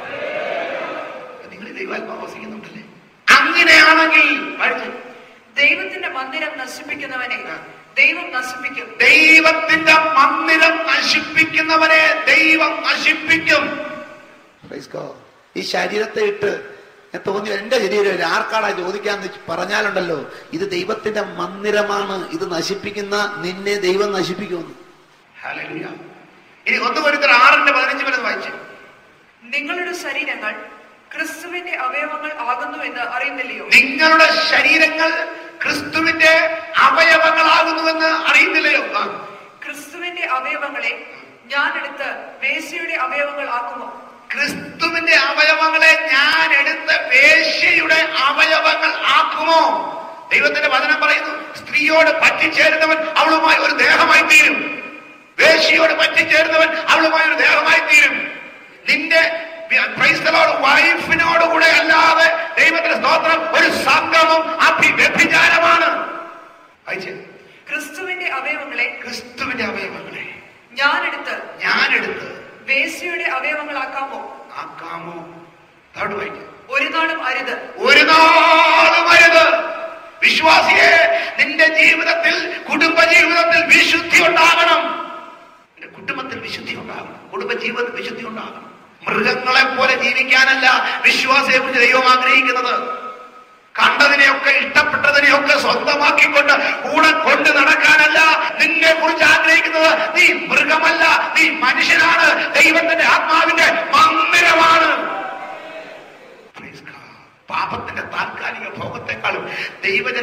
നിങ്ങൾ ദൈവാത്മാവ് വസിക്കുന്നുണ്ടല്ലേ അങ്ങനെയാണെങ്കിൽ വായിച്ച്. ദൈവത്തിന്റെ മന്ദിരം നശിപ്പിക്കുന്നവനെ ദൈവം നശിപ്പിക്കും ദൈവത്തിന്റെ മന്ദിരം നശിപ്പിക്കുന്നവനെ ദൈവം നശിപ്പിക്കും Praise God. ഈ ശരീരത്തെ ഇട്ട് ഞാൻ തോന്നി എന്റെ ശരീരം ആർക്കാടാ ചോദിക്കാന്ന് വെച്ച് പറഞ്ഞാലുണ്ടല്ലോ ഇത് ദൈവത്തിന്റെ മന്ദിരമാണ് ഇത് നശിപ്പിക്കുന്ന നിന്നെ ദൈവം നശിപ്പിക്കുമെന്ന് ഹല്ലേലൂയ. ഇനി ഒന്ന് കൊരുത്തർ ആറിന്റെ പതിനഞ്ച് വരെ വായിച്ചു നിങ്ങളുടെ ശരീരങ്ങൾ ക്രിസ്തുവിന്റെ അവയവങ്ങൾ ആകുന്നു എന്ന് അറിയുന്നില്ലയോ നിങ്ങളുടെ ശരീരങ്ങൾ ക്രിസ്തുവിന്റെ അവയവങ്ങളാകുന്നുവെന്ന് അറിയുന്നില്ലയോ ആ. ക്രിസ്തുവിന്റെ അവയവങ്ങളെ ഞാൻ എടുത്ത് വേശ്യയുടെ അവയവങ്ങൾ ആക്കുമോ ക്രിസ്തുവിന്റെ അവയവങ്ങളെ ഞാൻ എടുത്ത് വേശ്യയുടെ അവയവങ്ങൾ ആക്കുമോ ദൈവത്തിന്റെ വചനം പറയുന്നു സ്ത്രീയോട് പറ്റിച്ചേരുന്നവൻ അവളുമായി ഒരു ദേഹമായി തീരും വേശ്യയോട് പറ്റിച്ചേരുന്നവൻ അവളുമായി ഒരു ദേഹമായി തീരും നിന്റെ ക്രൈസ്തലോട് വൈഫിനോട് കൂടെ അല്ലാതെ ദൈവത്തിന്റെ സ്തോത്രം ഒരു സംഗമം അഭിവ്യഭിചാരമാണ് വായിച്ചേ. ക്രിസ്തുവിന്റെ അവയവങ്ങളെ ക്രിസ്തുവിന്റെ അവയവങ്ങളെ ഞാൻ എടുത്ത് ഞാനെടുത്ത് വേശ്യയുടെ അവയവങ്ങളാക്കാമോ ആക്കാമോ തേർഡ് വായിക്കാം ഒരു നാളും അരുത് ഒരു നാളും അരുത് വിശ്വാസിയെ നിന്റെ ജീവിതത്തിൽ കുടുംബ ജീവിതത്തിൽ വിശുദ്ധി ഉണ്ടാകണം നിന്റെ കുടുംബത്തിൽ വിശുദ്ധി ഉണ്ടാകണം കുടുംബ ജീവിതത്തിൽ വിശുദ്ധി ഉണ്ടാകണം മൃഗങ്ങളെ പോലെ ജീവിക്കാനല്ല വിശ്വാസിയെ കുറിച്ച് ദൈവം ആഗ്രഹിക്കുന്നത് കണ്ടതിനെയൊക്കെ ഇഷ്ടപ്പെട്ടതിനെയൊക്കെ സ്വന്തമാക്കിക്കൊണ്ട് കൂടെ കൊണ്ട് നടക്കാനല്ല നിന്നെ കുറിച്ച് ആഗ്രഹിക്കുന്നത് നീ മൃഗമല്ല നീ മനുഷ്യനാണ് ദൈവത്തിന്റെ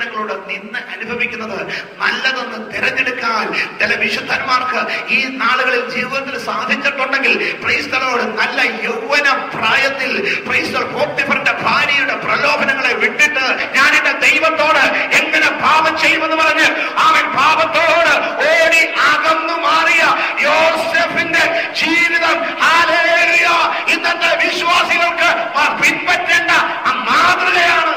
വേദനകളോട് നിന്ന് അനുഭവിക്കുന്നത് നല്ലതെന്ന് തിരഞ്ഞെടുക്കാൻ ചില വിശുദ്ധന്മാർക്ക് ഈ നാളുകളിൽ ജീവിതത്തിൽ സാധിച്ചിട്ടുണ്ടെങ്കിൽ ക്രൈസ്തലോട് നല്ല യൗവന പ്രായത്തിൽ ക്രൈസ്തവ പോത്തിഫറിന്റെ ഭാര്യയുടെ പ്രലോഭനങ്ങളെ വിട്ടിട്ട് ഞാൻ എന്റെ ദൈവത്തോട് എങ്ങനെ പാപം ചെയ്യുമെന്ന് പറഞ്ഞ് അവൻ പാപത്തോട് ഓടി അകന്നു മാറിയ യോസെഫിന്റെ ജീവിതം ഹാലേലുയ ഇന്നത്തെ വിശ്വാസികൾക്ക് പിൻപറ്റേണ്ട ആ മാതൃകയാണ്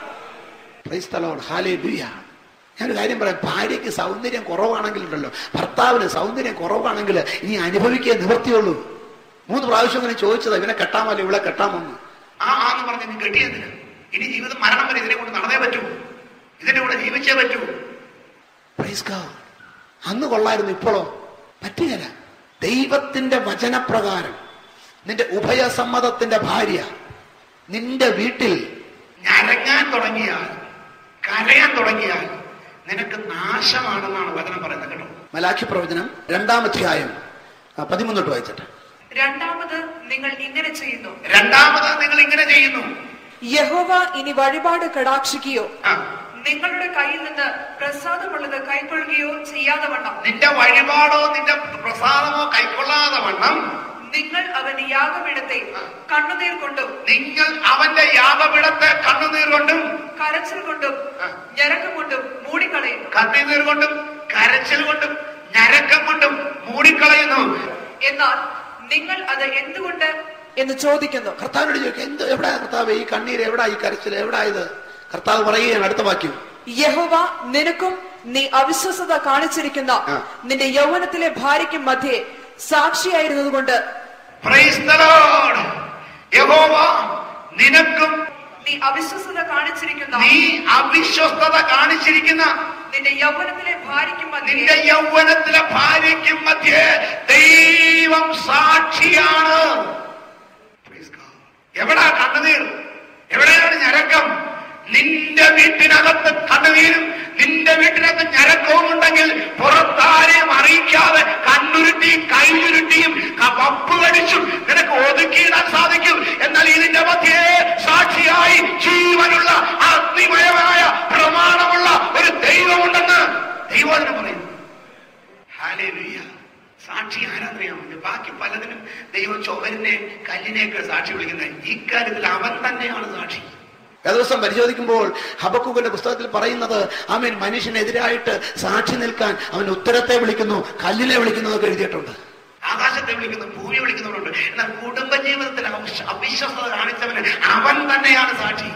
ക്രൈസ്തലോട് ഹാലേ ഞാനൊരു കാര്യം പറയാം ഭാര്യയ്ക്ക് സൗന്ദര്യം കുറവാണെങ്കിലുണ്ടല്ലോ ഭർത്താവിന് സൗന്ദര്യം കുറവാണെങ്കിൽ ഇനി അനുഭവിക്കാൻ നിവർത്തിയുള്ളൂ മൂന്ന് പ്രാവശ്യം അങ്ങനെ ചോദിച്ചത് ഇവനെ കെട്ടാമല്ലോ ഇവിടെ കെട്ടാമെന്ന് ആ ആന്ന് പറഞ്ഞ് നീ കെട്ടിയതിന് ഇനി ജീവിതം മരണം വരെ ഇതിനെ കൊണ്ട് നടന്നേ പറ്റൂ ഇതിന്റെ കൂടെ ജീവിച്ചേ പറ്റൂ Praise God. അന്ന് കൊള്ളായിരുന്നു ഇപ്പോഴോ പറ്റുകയില്ല ദൈവത്തിന്റെ വചനപ്രകാരം നിന്റെ ഉഭയസമ്മതത്തിന്റെ ഭാര്യ നിന്റെ വീട്ടിൽ ഞരങ്ങാൻ തുടങ്ങിയാൽ കരയാൻ തുടങ്ങിയാൽ നിനക്ക് നാശമാണെന്നാണ് വചനം പറയുന്നത് കേട്ടോ മലാഖി പ്രവചനം രണ്ടാമധ്യായം ആ, പതിമൂന്നോട്ട് വായിച്ചിട്ട് രണ്ടാമത് നിങ്ങൾ ഇങ്ങനെ ചെയ്യുന്നു രണ്ടാമത് നിങ്ങൾ ഇങ്ങനെ ചെയ്യുന്നു യഹോവ ഇനി വഴിപാട് കടാക്ഷിക്കുകയോ ആ, നിങ്ങളുടെ കയ്യിൽ നിന്ന് പ്രസാദമുള്ളത് കൈക്കൊള്ളുകയോ ചെയ്യാതെ വണ്ണം നിന്റെ വഴിപാടോ നിന്റെ പ്രസാദമോ കൈക്കൊള്ളാതെ വണ്ണം നിങ്ങൾ അവന്റെ യാഗപീഠത്തെ കണ്ണുനീർ കൊണ്ടും നിങ്ങൾ അവന്റെ യാഗപീഠത്തെ കണ്ണുനീർ കൊണ്ടും കരച്ചിൽ കൊണ്ടും ഞരക്കം കൊണ്ടും മൂടിക്കളയുന്നു കണ്ണുനീർ കൊണ്ടും കരച്ചിൽ കൊണ്ടും ഞരക്കം കൊണ്ടും മൂടിക്കളയുന്നു എന്നാൽ നിങ്ങൾ അത് എന്തുകൊണ്ട് എന്ന് ചോദിക്കുന്നു കർത്താവിനോട് ചോദിക്കുക എന്ത് എവിടാ കർത്താവ് ഈ കണ്ണീര് എവിടാ ഈ കരച്ചിൽ എവിടാ ഇത് കർത്താവ് പറയുകയാണ് അടുത്ത വാക്യം യഹോവ നിനക്കും നീ അവിശ്വസത കാണിച്ചിരിക്കുന്ന ആ. നിന്റെ യൗവനത്തിലെ ഭാര്യയ്ക്കും മധ്യേ സാക്ഷിയായിരുന്നത് കൊണ്ട് Praise the Lord. യഹോവ നിനക്കും നീ അവിശ്വസത കാണിച്ചിരിക്കുന്ന നീ അവിശ്വസ്തത കാണിച്ചിരിക്കുന്ന നിന്റെ യൗവനത്തിലെ ഭാര്യയ്ക്കും മധ്യേ നിന്റെ യൗവനത്തിലെ ഭാര്യയ്ക്കും മധ്യേ ദൈവം സാക്ഷിയാണ് Praise God. എവിടാ കണ്ണുനീർ എവിടെയാണ് ഞരക്കം നിന്റെ വീട്ടിനകത്ത് കണ്ണുനീരും നിന്റെ വീട്ടിനകത്ത് ഞരക്കവും ഉണ്ടെങ്കിൽ പുറത്താരെയും അറിയിക്കാതെ കണ്ണുരുട്ടിയും കൈയുരുട്ടിയും ക- വപ്പ് കടിച്ചും നിനക്ക് ഒതുക്കിയിടാൻ സാധിക്കും എന്നാൽ ഇതിന്റെ മധ്യേ സാക്ഷിയായി ജീവനുള്ള അഗ്നിമയമായ പ്രമാണമുള്ള ഒരു ദൈവമുണ്ടെന്ന് ദൈവത്തിന് പറയുന്നു ഹാലേലുയ്യ. സാക്ഷി ആരാധനയാണ് ബാക്കി പലതിനും ദൈവം ചുവരിനെ കല്ലിനെയൊക്കെ സാക്ഷി വിളിക്കുന്നത് ഇക്കാര്യത്തിൽ അവൻ തന്നെയാണ് സാക്ഷി ദിവസം പരിശോധിക്കുമ്പോൾ ഹബക്കുവിന്റെ പുസ്തകത്തിൽ പറയുന്നത് അവൻ മനുഷ്യനെതിരായിട്ട് സാക്ഷി നിൽക്കാൻ അവൻ ഉത്തരത്തെ വിളിക്കുന്നു കല്ലിനെ വിളിക്കുന്നു എന്നൊക്കെ എഴുതിയിട്ടുണ്ട് ആകാശത്തെ വിളിക്കുന്നു ഭൂമി വിളിക്കുന്നവരുണ്ട് എന്നാൽ കുടുംബ ജീവിതത്തിൽ അവിശ്വ- അവിശ്വസ്തത കാണിച്ചവന് അവൻ തന്നെയാണ് സാക്ഷി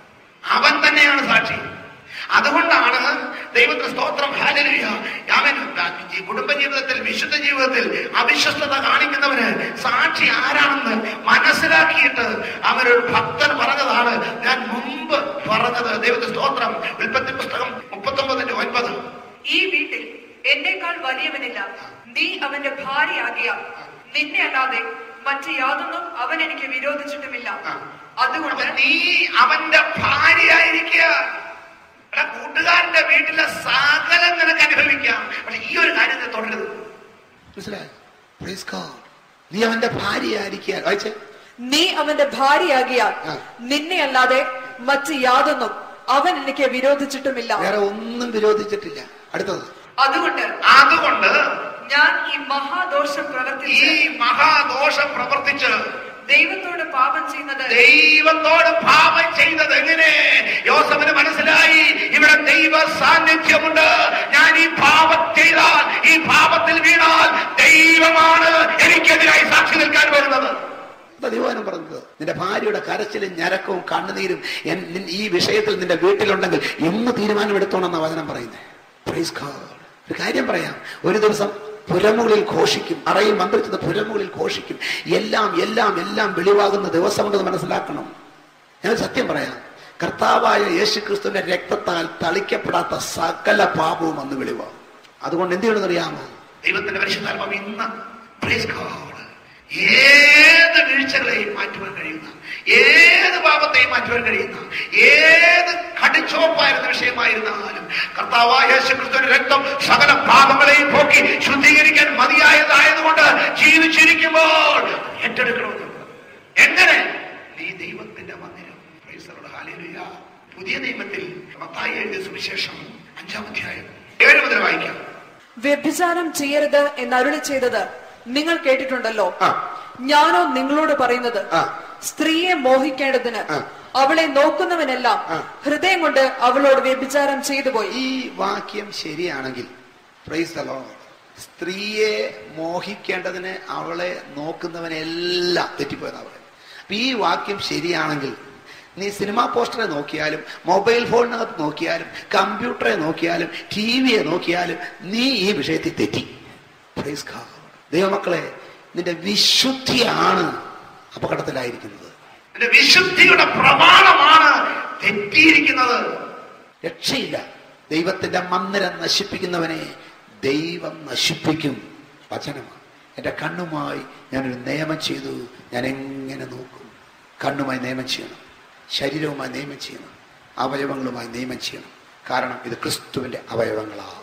അവൻ തന്നെയാണ് സാക്ഷി അതുകൊണ്ടാണ് ദൈവത്തിന് സ്തോത്രം ഹാലലുയ അവൻ ഈ കുടുംബ ജീവിതത്തിൽ വിശുദ്ധ ജീവിതത്തിൽ അവിശ്വസ്തത കാണിക്കുന്നവന് സാക്ഷി ആരാണെന്ന് മനസ്സിലാക്കിയിട്ട് അവനൊരു ഭക്തൻ പറഞ്ഞതാണ് ഞാൻ മുമ്പ് പറഞ്ഞത് ദൈവത്തിന്റെ സ്തോത്രം ഉൽപ്പത്തി പുസ്തകം മുപ്പത്തൊമ്പതിന്റെ ഒൻപത് ഈ വീട്ടിൽ എന്നേക്കാൾ വലിയവനില്ല നീ അവന്റെ ഭാര്യയാകിയ നിന്നെ അല്ലാതെ മറ്റു യാതൊന്നും അവൻ എനിക്ക് വിരോധിച്ചിട്ടുമില്ല ആ. അതുകൊണ്ട് അപ്പൊ നീ അവന്റെ ഭാര്യയായിരിക്കുക എടാ, കൂട്ടുകാരന്റെ വീട്ടിലെ സകലം നിനക്ക് അനുഭവിക്കാം പക്ഷെ ഈ ഒരു കാര്യത്തെ തുടരുത് മനസ്സിലായോ Praise God. നീ അവന്റെ ഭാര്യയായിരിക്കുക വായിച്ചേ നീ അവന്റെ ഭാര്യയാകിയാൽ ആ. നിന്നെ അല്ലാതെ മറ്റു യാതൊന്നും അവൻ എനിക്ക് വിരോധിച്ചിട്ടുമില്ല വേറെ ഒന്നും വിരോധിച്ചിട്ടില്ല അടുത്തത് അതുകൊണ്ട് അതുകൊണ്ട് ഞാൻ ഈ മഹാദോഷം ഈ പ്രവർത്തിച്ച് മഹാദോഷം പ്രവർത്തിച്ച് ദൈവത്തോട് പാപം ചെയ്യുന്നത് ദൈവത്തോട് പാപം ചെയ്തത് എങ്ങനെ യോസഫിന് മനസ്സിലായി ഇവിടെ ദൈവ സാന്നിധ്യമുണ്ട് ഞാൻ ഈ പാപം ചെയ്താൽ ഈ പാപത്തിൽ വീണാൽ ദൈവമാണ് എനിക്കെതിരായി സാക്ഷി നിൽക്കാൻ വരുന്നത് എന്താ ദൈവനം പറഞ്ഞത് നിന്റെ ഭാര്യയുടെ കരച്ചിലും ഞരക്കവും കണ്ണുനീരും എൻ- നിൻ- ഈ വിഷയത്തിൽ നിന്റെ വീട്ടിലുണ്ടെങ്കിൽ എന്ന് തീരുമാനമെടുത്തോണെന്ന വചനം പറയുന്നത് Praise God. ഒരു കാര്യം പറയാം ഒരു ദിവസം പുരമുകളിൽ ഘോഷിക്കും അറയിൽ മന്ത്രിച്ചത് പുരമുകളിൽ ഘോഷിക്കും എല്ലാം എല്ലാം എല്ലാം വെളിവാകുന്ന ദിവസമുണ്ടെന്ന് മനസ്സിലാക്കണം ഞാൻ ഒരു സത്യം പറയാം കർത്താവായ യേശു ക്രിസ്തുവിന്റെ രക്തത്താൽ തളിക്കപ്പെടാത്ത സകല പാപവും അന്ന് വെളിവാകും അതുകൊണ്ട് എന്ത് ചെയ്യണമെന്ന് അറിയാമോ ദൈവത്തിന്റെ പരിശുദ്ധാത്മം ഇന്ന് praise God. ഏത് വീഴ്ചകളെയും മാറ്റുവാൻ കഴിയുന്ന ഏത് പാപത്തെയും മാറ്റുവാൻ കഴിയുന്ന ഏത് കടിച്ചോപ്പായിരുന്ന വിഷയമായിരുന്നാലും കർത്താവായ യേശുക്രിസ്തുവിന്റെ രക്തം സകല പാപങ്ങളെയും പോക്കി ശുദ്ധീകരിക്കാൻ മതിയായതായതുകൊണ്ട് ജീവിച്ചിരിക്കുമ്പോൾ ഏറ്റെടുക്കണമെന്ന് എങ്ങനെ നീ ദൈവത്തിന്റെ മന്ദിരം Praise the Lord. Hallelujah. പുതിയ നിയമത്തിൽ മത്തായി എഴുതിയ സുവിശേഷം അഞ്ചാം അധ്യായം ഏഴ് മുതൽ വായിക്കാം വ്യഭിചാരം ചെയ്യരുത് എന്നരുളി ചെയ്തത് നിങ്ങൾ കേട്ടിട്ടുണ്ടല്ലോ ആ. ഞാനോ നിങ്ങളോട് പറയുന്നത് ആ. സ്ത്രീയെ മോഹിക്കേണ്ടതിന് ആ. അവളെ നോക്കുന്നവനെല്ലാം ആ. ഹൃദയം കൊണ്ട് അവളോട് വ്യഭിചാരം ചെയ്തു പോയി ഈ വാക്യം ശരിയാണെങ്കിൽ പ്രൈസ് the Lord. സ്ത്രീയെ മോഹിക്കേണ്ടതിന് അവളെ നോക്കുന്നവനെല്ലാം തെറ്റിപ്പോയെന്നാ പറയുന്നത് അപ്പൊ ഈ വാക്യം ശരിയാണെങ്കിൽ നീ സിനിമാ പോസ്റ്ററെ നോക്കിയാലും മൊബൈൽ ഫോണിനകത്ത് നോക്കിയാലും കമ്പ്യൂട്ടറെ നോക്കിയാലും ടി വിയെ നോക്കിയാലും നീ ഈ വിഷയത്തിൽ തെറ്റി പ്രൈസ് God. ദൈവമക്കളെ നിന്റെ വിശുദ്ധിയാണ് അപകടത്തിലായിരിക്കുന്നത് എന്റെ വിശുദ്ധിയുടെ പ്രമാണമാണ് തെറ്റിയിരിക്കുന്നത് രക്ഷയില്ല ദൈവത്തിന്റെ മന്ദിരം നശിപ്പിക്കുന്നവനെ ദൈവം നശിപ്പിക്കും വചനമാണ് എന്റെ കണ്ണുമായി ഞാനൊരു നിയമം ചെയ്തു ഞാൻ എങ്ങനെ നോക്കും കണ്ണുമായി നിയമം ചെയ്യണം ശരീരവുമായി നിയമം ചെയ്യണം അവയവങ്ങളുമായി നിയമം ചെയ്യണം കാരണം ഇത് ക്രിസ്തുവിന്റെ അവയവങ്ങളാണ്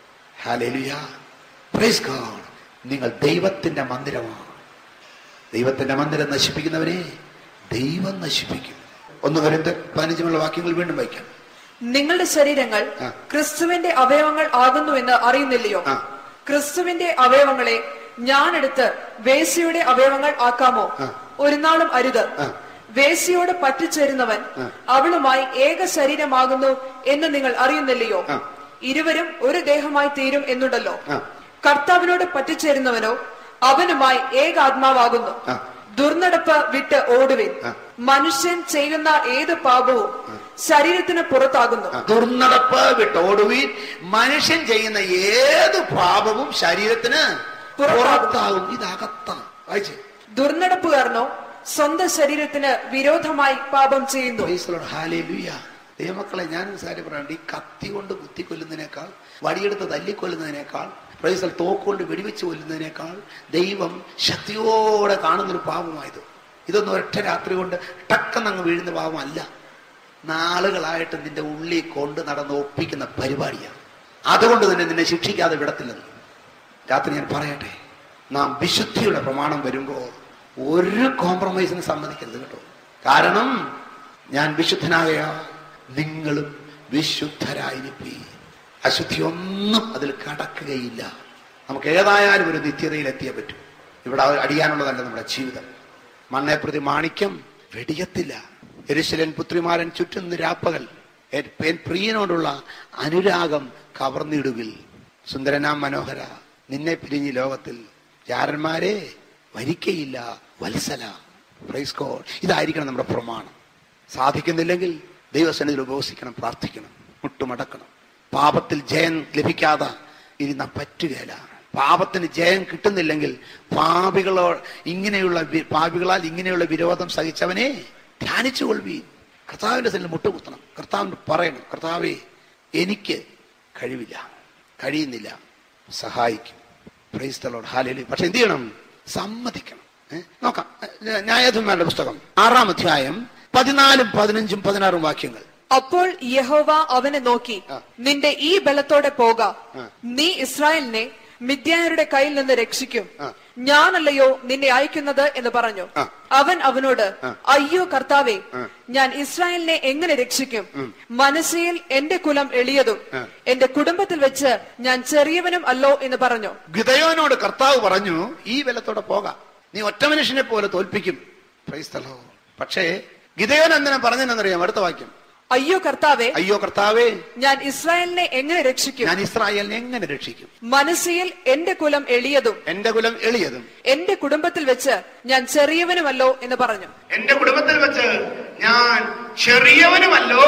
ഹാലേലുയ പ്രൈസ് ഗോഡ് നിങ്ങൾ ദൈവത്തിന്റെ മന്ദിരമാണ് ദൈവത്തിന്റെ മന്ദിരം നശിപ്പിക്കുന്നവനെ ദൈവം നശിപ്പിക്കും ഒന്ന് കരുത്ത് പതിനഞ്ചുമുള്ള വാക്യങ്ങൾ വീണ്ടും വായിക്കാം നിങ്ങളുടെ ശരീരങ്ങൾ ആ. ക്രിസ്തുവിന്റെ അവയവങ്ങൾ ആകുന്നു എന്ന് അറിയുന്നില്ലയോ ആ. ക്രിസ്തുവിന്റെ അവയവങ്ങളെ ഞാനെടുത്ത് വേശ്യയുടെ അവയവങ്ങൾ ആക്കാമോ ആ. ഒരു നാളും അരുത് ആ. വേശ്യയോട് പറ്റിച്ചേരുന്നവൻ ആ. അവളുമായി ഏക ശരീരമാകുന്നു എന്ന് നിങ്ങൾ അറിയുന്നില്ലയോ ആ. ഇരുവരും ഒരു ദേഹമായി തീരും എന്നുണ്ടല്ലോ ആ. കർത്താവിനോട് പറ്റിച്ചേരുന്നവനോ അവനുമായി ഏകാത്മാവാകുന്നു ആ. ദുർനടപ്പ് വിട്ട് ഓടുവിൻ ആ. മനുഷ്യൻ ചെയ്യുന്ന ഏത് പാപവും ശരീരത്തിന് പുറത്താകുന്നു ദുർനടപ്പ് വിട്ടോടുവീൻ മനുഷ്യൻ ചെയ്യുന്ന ഏത് പാപവും ശരീരത്തിന് പുറത്താകും ഇതകത്താണ് വായിച്ചേ ദുർനടപ്പുകാരനോ സ്വന്തം ശരീരത്തിന് വിരോധമായി പാപം ചെയ്യുന്നു Praise the Lord. Hallelujah. ദൈവമക്കളെ ഞാൻ സാരി പറയാണ്ട് ഈ കത്തി കൊണ്ട് കുത്തി കൊല്ലുന്നതിനേക്കാൾ വടിയെടുത്ത് തല്ലിക്കൊല്ലുന്നതിനേക്കാൾ പ്രൈസൽ തോക്കുകൊണ്ട് വെടിവെച്ച് കൊല്ലുന്നതിനേക്കാൾ ദൈവം ശക്തിയോടെ കാണുന്നൊരു പാപമായത് ഇതൊന്നും ഒറ്റ രാത്രി കൊണ്ട് ടക്കെന്നങ്ങ് വീഴുന്ന പാപമല്ല നാളുകളായിട്ട് നിന്റെ ഉള്ളിൽ കൊണ്ട് നടന്ന് ഒപ്പിക്കുന്ന പരിപാടിയാണ് അതുകൊണ്ട് തന്നെ നിന്നെ ശിക്ഷിക്കാതെ വിടത്തില്ലെന്ന് രാത്രി ഞാൻ പറയട്ടെ നാം വിശുദ്ധിയുടെ പ്രമാണം വരുമ്പോൾ ഒരു കോംപ്രമൈസിന് സമ്മതിക്കരുത് കേട്ടോ കാരണം ഞാൻ വിശുദ്ധനായ നിങ്ങളും വിശുദ്ധരായിരിപ്പി അശുദ്ധി ഒന്നും അതിൽ കടക്കുകയില്ല നമുക്ക് ഏതായാലും ഒരു നിത്യതയിൽ എത്തിയേ പറ്റും ഇവിടെ അടിയാനുള്ളതല്ല നമ്മുടെ ജീവിതം മണ്ണെ പ്രതി മാണിക്യം വെടിയത്തില്ല എരിശിലൻ പുത്രിമാരൻ ചുറ്റും രാപ്പകൽ എൻ- എൻ പ്രിയനോടുള്ള അനുരാഗം കവർന്നിടുകിൽ സുന്ദരനാം മനോഹര നിന്നെ പിരിഞ്ഞ് ലോകത്തിൽ ചാരന്മാരെ വരിക്കയില്ല വത്സല പ്രൈസ് ഗോഡ് ഇതായിരിക്കണം നമ്മുടെ പ്രമാണം സാധിക്കുന്നില്ലെങ്കിൽ ദൈവസന്നിധിയിൽ ഉപവസിക്കണം പ്രാർത്ഥിക്കണം മുട്ടുമടക്കണം പാപത്തിൽ ജയം ലഭിക്കാതെ ഇരുന്ന പറ്റുകയില്ല പാപത്തിന് ജയം കിട്ടുന്നില്ലെങ്കിൽ പാപികളോ ഇങ്ങനെയുള്ള വി- പാപികളാൽ ഇങ്ങനെയുള്ള വിരോധം സഹിച്ചവനെ ധ്യാനിച്ചു കൊള്ളുവീൻ കർത്താവിന്റെ സന്നിധിയിൽ മുട്ടുകുത്തണം കർത്താവിന് പറയണം കർത്താവേ എനിക്ക് കഴിവില്ല കഴിയുന്നില്ല സഹായിക്കും പ്രൈസ് the Lord. Hallelujah. പക്ഷെ എന്ത് ചെയ്യണം സമ്മതിക്കണം ഏ? നോക്കാം ഏ, ന്യായാധിപന്മാരുടെ പുസ്തകം ആറാം അധ്യായം പതിനാലും പതിനഞ്ചും പതിനാറും വാക്യങ്ങൾ അപ്പോൾ യഹോവ അവനെ നോക്കി ആ. നിന്റെ ഈ ബലത്തോടെ പോക ആ. നീ ഇസ്രായേലിനെ മിദ്യാനരുടെ കയ്യിൽ നിന്ന് രക്ഷിക്കും ആ. ഞാനല്ലയോ നിന്നെ അയക്കുന്നത് എന്ന് പറഞ്ഞു ആ. അവൻ അവനോട് ആ. അയ്യോ കർത്താവേ ആ. ഞാൻ ഇസ്രായേലിനെ എങ്ങനെ രക്ഷിക്കും മനസ്സയിൽ എന്റെ കുലം എളിയതും ആ. എന്റെ കുടുംബത്തിൽ വെച്ച് ഞാൻ ചെറിയവനും അല്ലോ എന്ന് പറഞ്ഞു ഗിതയോനോട് കർത്താവ് പറഞ്ഞു ഈ ബലത്തോടെ പോകാം നീ ഒറ്റ മനുഷ്യനെ പോലെ തോൽപ്പിക്കും Praise the Lord. പക്ഷേ ഗിതയോൻ എന്തിനാ പറഞ്ഞെന്നറിയാം അടുത്ത വാക്യം അയ്യോ കർത്താവേ അയ്യോ കർത്താവേ ഞാൻ ഇസ്രായേലിനെ എങ്ങനെ രക്ഷിക്കും ഞാൻ ഇസ്രായേലിനെ എങ്ങനെ രക്ഷിക്കും മനസ്സയിൽ എന്റെ കുലം എളിയതും എന്റെ കുലം എളിയതും എന്റെ കുടുംബത്തിൽ വെച്ച് ഞാൻ ചെറിയവനുമല്ലോ എന്ന് പറഞ്ഞു എന്റെ കുടുംബത്തിൽ വെച്ച് ഞാൻ ചെറിയവനുമല്ലോ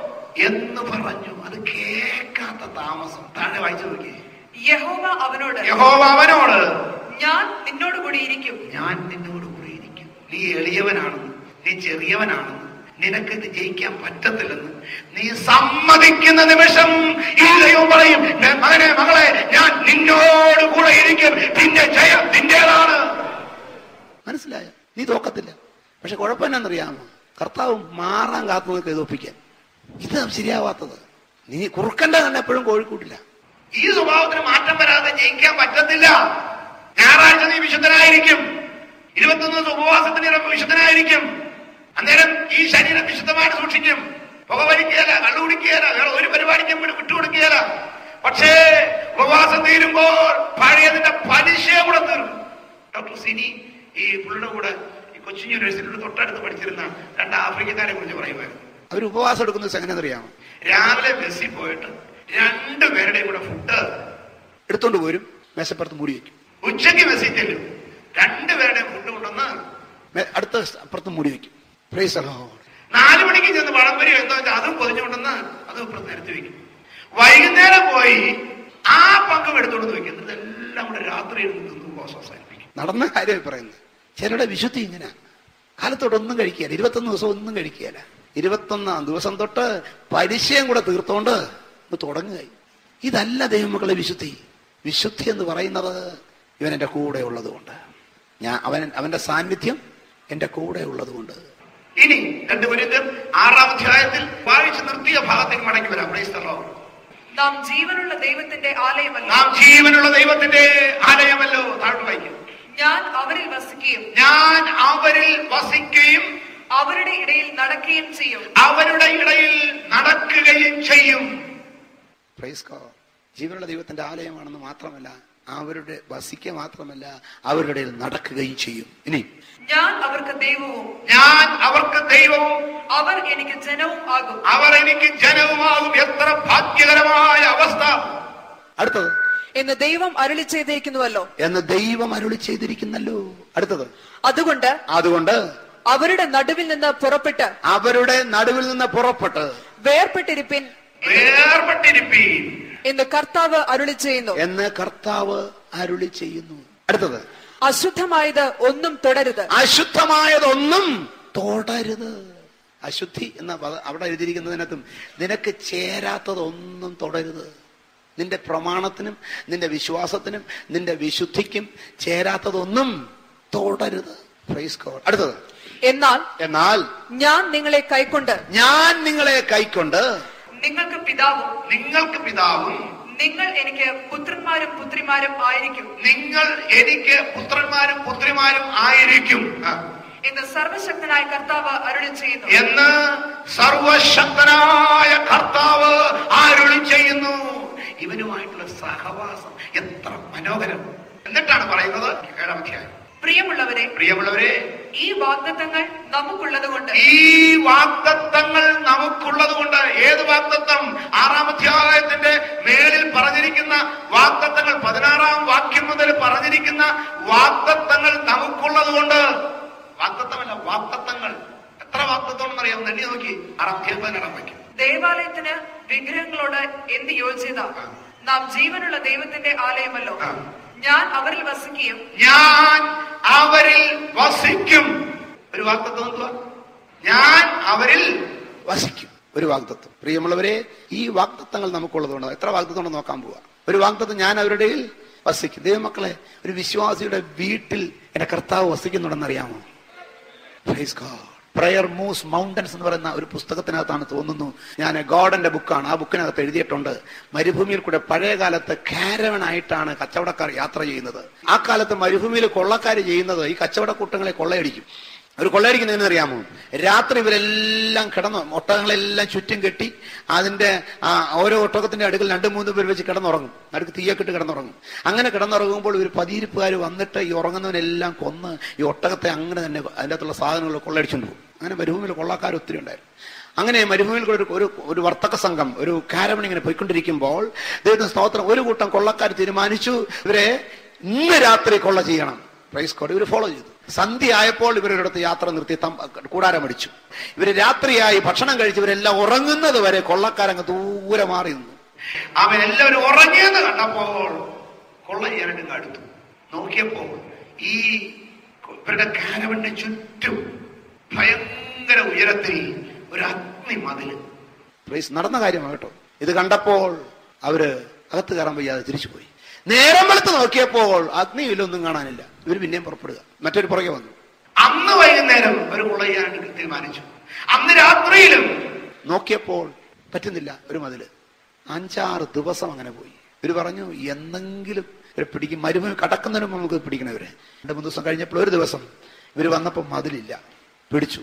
എന്ന് പറഞ്ഞു അത് കേൾക്കാത്ത താമസം താഴെ വായിച്ചു നോക്കി യഹോവ അവനോട് യഹോവ അവനോട് ഞാൻ നിന്നോട് കൂടി ഇരിക്കും ഞാൻ നിന്നോട് കൂടെ ഇരിക്കും നീ എളിയവനാണെന്ന് നീ ചെറിയവനാണെന്ന് നിനക്ക് ഇത് ജയിക്കാൻ പറ്റത്തില്ലെന്ന് നീ സമ്മതിക്കുന്ന നിമിഷം ഈ ദൈവം പറയും "നെ- മകനെ മകളെ ഞാൻ നിന്നോട് കൂടെ ഇരിക്കും നിന്റെ ജയം നിന്റേതാണ് മനസ്സിലായോ നീ തോക്കത്തില്ല പക്ഷെ കുഴപ്പമെന്നറിയാമോ കർത്താവ് മാറാൻ കാത്തു നിൽക്കുക ഇത് ഒപ്പിക്കാൻ ഇത് ശരിയാവാത്തത് നീ കുറുക്കണ്ട തന്നെ എപ്പോഴും കോഴിക്കൂട്ടില്ല ഈ സ്വഭാവത്തിന് മാറ്റം വരാതെ ജയിക്കാൻ പറ്റത്തില്ല ഞായറാഴ്ച നീ വിശുദ്ധനായിരിക്കും ഇരുപത്തൊന്ന് ദിവസം ഉപവാസത്തിന് ഇറങ്ങും വിശുദ്ധനായിരിക്കും അന്നേരം ഈ ശരീരം വിശുദ്ധമായിട്ട് സൂക്ഷിക്കും പുക വലിക്കുകയല്ല കള്ളു കുടിക്കുകയല്ല വേറെ ഒരു പരിപാടിക്കും വേണ്ടി വിട്ടുകൊടുക്കുകയല്ല പക്ഷേ ഉപവാസം തീരുമ്പോൾ പഴയതിന്റെ പലിശയും കൂടെ തീർന്നു ഡോക്ടർ സിനി ഈ പുള്ളിയുടെ കൂടെ ഈ കൊച്ചിൻ യൂണിവേഴ്സിറ്റിയുടെ തൊട്ടടുത്ത് പഠിച്ചിരുന്ന രണ്ട് ആഫ്രിക്കക്കാരെ കുറിച്ച് പറയുമായിരുന്നു അവർ ഉപവാസം എടുക്കുന്ന ദിവസം എങ്ങനെ അറിയാമോ രാവിലെ ബസ്സിൽ പോയിട്ട് രണ്ടുപേരുടെയും കൂടെ ഫുഡ് എടുത്തോണ്ട് പോരും മേശപ്പുറത്ത് മൂടി വെക്കും ഉച്ചയ്ക്ക് ബസ്സിൽ ചെല്ലും രണ്ടുപേരുടെയും ഫുഡ് കൊണ്ടുവന്ന് മേ- അടുത്ത അപ്പുറത്ത് മൂടി വെക്കും പ്രൈസ് നാലു മണിക്ക് ചെന്ന് പഴംപൊരി എന്താ വെച്ചാൽ അതും പൊതിഞ്ഞുകൊണ്ടെന്ന് അതും ഇപ്പുറത്ത് നിരത്തി വെക്കും വൈകുന്നേരം പോയി ആ പങ്കം എടുത്തുകൊണ്ട് വെക്കും എന്നിട്ട് എല്ലാം കൂടെ രാത്രി ഇരുന്ന് തിന്നു ഉപവാസം അവസാനിപ്പിക്കും നടന്ന കാര്യം പറയുന്നത് ചിലരുടെ വിശുദ്ധി ഇങ്ങനെ കാലത്തോട്ട് ഒന്നും കഴിക്കുകയില്ല ഇരുപത്തൊന്ന് ദിവസം ഒന്നും കഴിക്കുകയില്ല ഇരുപത്തൊന്നാം ദിവസം തൊട്ട് പലിശയും കൂടെ തീർത്തോണ്ട് ഇത് തുടങ്ങുകയായി ഇതല്ല ദൈവമക്കളെ വിശുദ്ധി വിശുദ്ധി എന്ന് പറയുന്നത് ഇവൻ എൻ്റെ കൂടെ ഉള്ളത് കൊണ്ട് ഞാൻ അവൻ അവന്റെ സാന്നിധ്യം എൻ്റെ കൂടെ ഉള്ളത് കൊണ്ട് ഇനി രണ്ട് കുരുത്തർ ആറാം അധ്യായത്തിൽ വായിച്ചു നിർത്തിയ ഭാഗത്തേക്ക് മടങ്ങി വരാം Praise the Lord. നാം ജീവനുള്ള ദൈവത്തിന്റെ ആലയമല്ല നാം ജീവനുള്ള ദൈവത്തിന്റെ ആലയമല്ലോ താഴ്ത്തു വായിക്കും ഞാൻ അവരിൽ വസിക്കുകയും ഞാൻ അവരിൽ വസിക്കുകയും അവരുടെ ഇടയിൽ നടക്കുകയും ചെയ്യും അവരുടെ ഇടയിൽ നടക്കുകയും ചെയ്യും പ്രൈസ് ഗോഡ് ജീവനുള്ള ദൈവത്തിന്റെ ആലയമാണെന്ന് മാത്രമല്ല അവരുടെ വസിക്കുക മാത്രമല്ല അവരുടെ ഇടയിൽ നടക്കുകയും ചെയ്യും ഇനി ഞാൻ അവർക്ക് ദൈവവും ഞാൻ അവർക്ക് ദൈവവും അവർ എനിക്ക് ജനവും ആകും അവർ എനിക്ക് ജനവുമാകും എത്ര ഭാഗ്യകരമായ അവസ്ഥ അടുത്തത് എന്ന് ദൈവം അരുളി ചെയ്തിരിക്കുന്നുവല്ലോ എന്ന് ദൈവം അരുളി ചെയ്തിരിക്കുന്നല്ലോ അടുത്തത് അതുകൊണ്ട് അതുകൊണ്ട് അവരുടെ നടുവിൽ നിന്ന് പുറപ്പെട്ട് അവരുടെ നടുവിൽ നിന്ന് പുറപ്പെട്ട് വേർപെട്ടിരിപ്പിൻ വേർപെട്ടിരിപ്പീൻ എന്ന് കർത്താവ് അരുളി ചെയ്യുന്നു എന്ന് കർത്താവ് അരുളി ചെയ്യുന്നു അടുത്തത് അശുദ്ധമായത് ഒന്നും തുടരുത് അശുദ്ധമായതൊന്നും തൊടരുത് അശുദ്ധി എന്ന പദ- അവിടെ എഴുതിയിരിക്കുന്നതിനകത്തും നിനക്ക് ചേരാത്തതൊന്നും തുടരുത് നിന്റെ പ്രമാണത്തിനും നിന്റെ വിശ്വാസത്തിനും നിന്റെ വിശുദ്ധിക്കും ചേരാത്തതൊന്നും തുടരുത് പ്രൈസ് ഗോഡ് അടുത്തത് എന്നാൽ എന്നാൽ ഞാൻ നിങ്ങളെ കൈക്കൊണ്ട് ഞാൻ നിങ്ങളെ കൈക്കൊണ്ട് നിങ്ങൾക്ക് പിതാവും നിങ്ങൾക്ക് പിതാവും നിങ്ങൾ എനിക്ക് പുത്രന്മാരും പുത്രിമാരും ആയിരിക്കും നിങ്ങൾ എനിക്ക് പുത്രന്മാരും പുത്രിമാരും ആയിരിക്കും ആ. എന്ന് സർവശക്തനായ കർത്താവ് അരുളി ചെയ്യുന്നു എന്ന് സർവശക്തനായ കർത്താവ് ആരുളി ചെയ്യുന്നു ഇവനുമായിട്ടുള്ള സഹവാസം എത്ര മനോഹരം എന്നിട്ടാണ് പറയുന്നത് ഏഴാം അധ്യായം പ്രിയമുള്ളവരെ പ്രിയമുള്ളവരെ ഈ വാഗ്ദത്തങ്ങൾ നമുക്കുള്ളത് കൊണ്ട് ഈ വാഗ്ദത്തങ്ങൾ നമുക്കുള്ളത് കൊണ്ട് ഏത് വാഗ്ദത്തം ആറാം അധ്യായത്തിന്റെ മേലിൽ പറഞ്ഞിരിക്കുന്ന വാഗ്ദത്തങ്ങൾ പതിനാറാം വാക്യം മുതൽ പറഞ്ഞിരിക്കുന്ന വാഗ്ദത്തങ്ങൾ നമുക്കുള്ളത് കൊണ്ട് വാഗ്ദത്തമല്ല വാഗ്ദത്തങ്ങൾ എത്ര വാഗ്ദത്തം എന്നറിയാം എണ്ണി നോക്കി ആറാം അധ്യായം പതിനാറാം വാക്യം ദേവാലയത്തിന് വിഗ്രഹങ്ങളോട് എന്ത് യോജിത നാം ജീവനുള്ള ദൈവത്തിന്റെ ആലയമല്ലോ ആ. ഞാൻ അവരിൽ വസിക്കുകയും ഞാൻ അവരിൽ വസിക്കും ഒരു വാഗ്ദത്തം എന്തുവാ ഞാൻ അവരിൽ വസിക്കും ഒരു വാഗ്ദത്വം പ്രിയമുള്ളവരെ ഈ വാഗ്ദത്തങ്ങൾ നമുക്കുള്ളതുകൊണ്ട് എത്ര വാഗ്ദത്തം ഉണ്ടെന്ന് നോക്കാൻ പോവാ ഒരു വാഗ്ദത്തം ഞാൻ അവരുടെ ഇടയിൽ വസിക്കും ദൈവമക്കളെ ഒരു വിശ്വാസിയുടെ വീട്ടിൽ എന്റെ കർത്താവ് വസിക്കുന്നുണ്ടെന്ന് അറിയാമോ praise God prayer moves mountains എന്ന് പറയുന്ന ഒരു പുസ്തകത്തിനകത്താണ് തോന്നുന്നു ഞാൻ ഗോഡന്റെ ബുക്കാണ് ആ ബുക്കിനകത്ത് എഴുതിയിട്ടുണ്ട് മരുഭൂമിയിൽ കൂടെ പഴയ കാലത്ത് കാരവനായിട്ടാണ് കച്ചവടക്കാർ യാത്ര ചെയ്യുന്നത് ആ കാലത്ത് മരുഭൂമിയിൽ കൊള്ളക്കാർ ചെയ്യുന്നത് ഈ കച്ചവട കൂട്ടങ്ങളെ കൊള്ളയടിക്കും അവർ കൊള്ളയടിക്കുന്നതെന്ന് അറിയാമോ രാത്രി ഇവരെല്ലാം കിടന്നു ഒട്ടകങ്ങളെല്ലാം ചുറ്റും കെട്ടി അതിന്റെ ആ, ഓരോ ഒട്ടകത്തിന്റെ അടുക്കൽ രണ്ട് മൂന്ന് പേര് വെച്ച് കിടന്നുറങ്ങും നടുക്ക് തീയൊക്കെ ഇട്ട് കിടന്നുറങ്ങും അങ്ങനെ കിടന്നുറങ്ങുമ്പോൾ ഒരു പതിയിരിപ്പുകാർ വന്നിട്ട് ഈ ഉറങ്ങുന്നവനെല്ലാം കൊന്ന് ഈ ഒട്ടകത്തെ അങ്ങനെ തന്നെ അതിൻ്റെ അകത്തുള്ള സാധനങ്ങൾ കൊള്ളയടിച്ചുകൊണ്ട് പോകും അങ്ങനെ മരുഭൂമിയിൽ കൊള്ളക്കാർ ഒത്തിരി ഉണ്ടായിരുന്നു അങ്ങനെ മരുഭൂമിയിൽ കൂടെ ഒരു ഒരു ഒരു വർത്തക സംഘം ഒരു കാരവൺ ഇങ്ങനെ പോയിക്കൊണ്ടിരിക്കുമ്പോൾ ദൈവത്തിന് സ്തോത്രം ഒരു കൂട്ടം കൊള്ളക്കാർ തീരുമാനിച്ചു ഇവരെ ഇന്ന് രാത്രി കൊള്ള ചെയ്യണം പ്രൈസ് കോഡ് ഇവർ ഫോളോ ചെയ്തു സന്ധ്യ ആയപ്പോൾ ഇവരൊരിടത്ത് യാത്ര നിർത്തി തം- കൂടാരം അടിച്ചു ഇവര് രാത്രിയായി ഭക്ഷണം കഴിച്ച് ഇവരെല്ലാം ഉറങ്ങുന്നത് വരെ കൊള്ളക്കാരങ്ങ് ദൂരെ മാറി നിന്നു അവൻ എല്ലാവരും ഉറങ്ങിയെന്ന് കണ്ടപ്പോൾ കൊള്ള ചെയ്യാനായിട്ട് ഇങ്ങ് അടുത്തു നോക്കിയപ്പോൾ ഈ ഇവരുടെ കാരവന്റെ ചുറ്റും ഭയങ്കര ഉയരത്തിൽ ഒരു അഗ്നി മതില് പ്രൈസ് നടന്ന കാര്യമാണ് കേട്ടോ ഇത് കണ്ടപ്പോൾ അവര് അകത്ത് കയറാൻ വയ്യാതെ തിരിച്ചുപോയി നേരം വെളുത്ത് നോക്കിയപ്പോൾ അഗ്നിയിലൊന്നും കാണാനില്ല ഇവർ പിന്നെയും പുറപ്പെടുക മറ്റൊരു പുറകെ വന്നു അന്ന് വൈകുന്നേരം ഒരു കൊള്ള ചെയ്യാനായിട്ട് തീരുമാനിച്ചു അന്ന് രാത്രിയിലും നോക്കിയപ്പോൾ പറ്റുന്നില്ല ഒരു മതില് അഞ്ചാറ് ദിവസം അങ്ങനെ പോയി ഇവര് പറഞ്ഞു എന്തെങ്കിലും ഇവരെ പിടിക്കും മരുഭൂമി കടക്കുന്നതിന് മുമ്പ് നമുക്ക് പിടിക്കണം ഇവരെ രണ്ട് മൂന്ന് ദിവസം കഴിഞ്ഞപ്പോൾ ഒരു ദിവസം ഇവര് വന്നപ്പോൾ മതിലില്ല പിടിച്ചു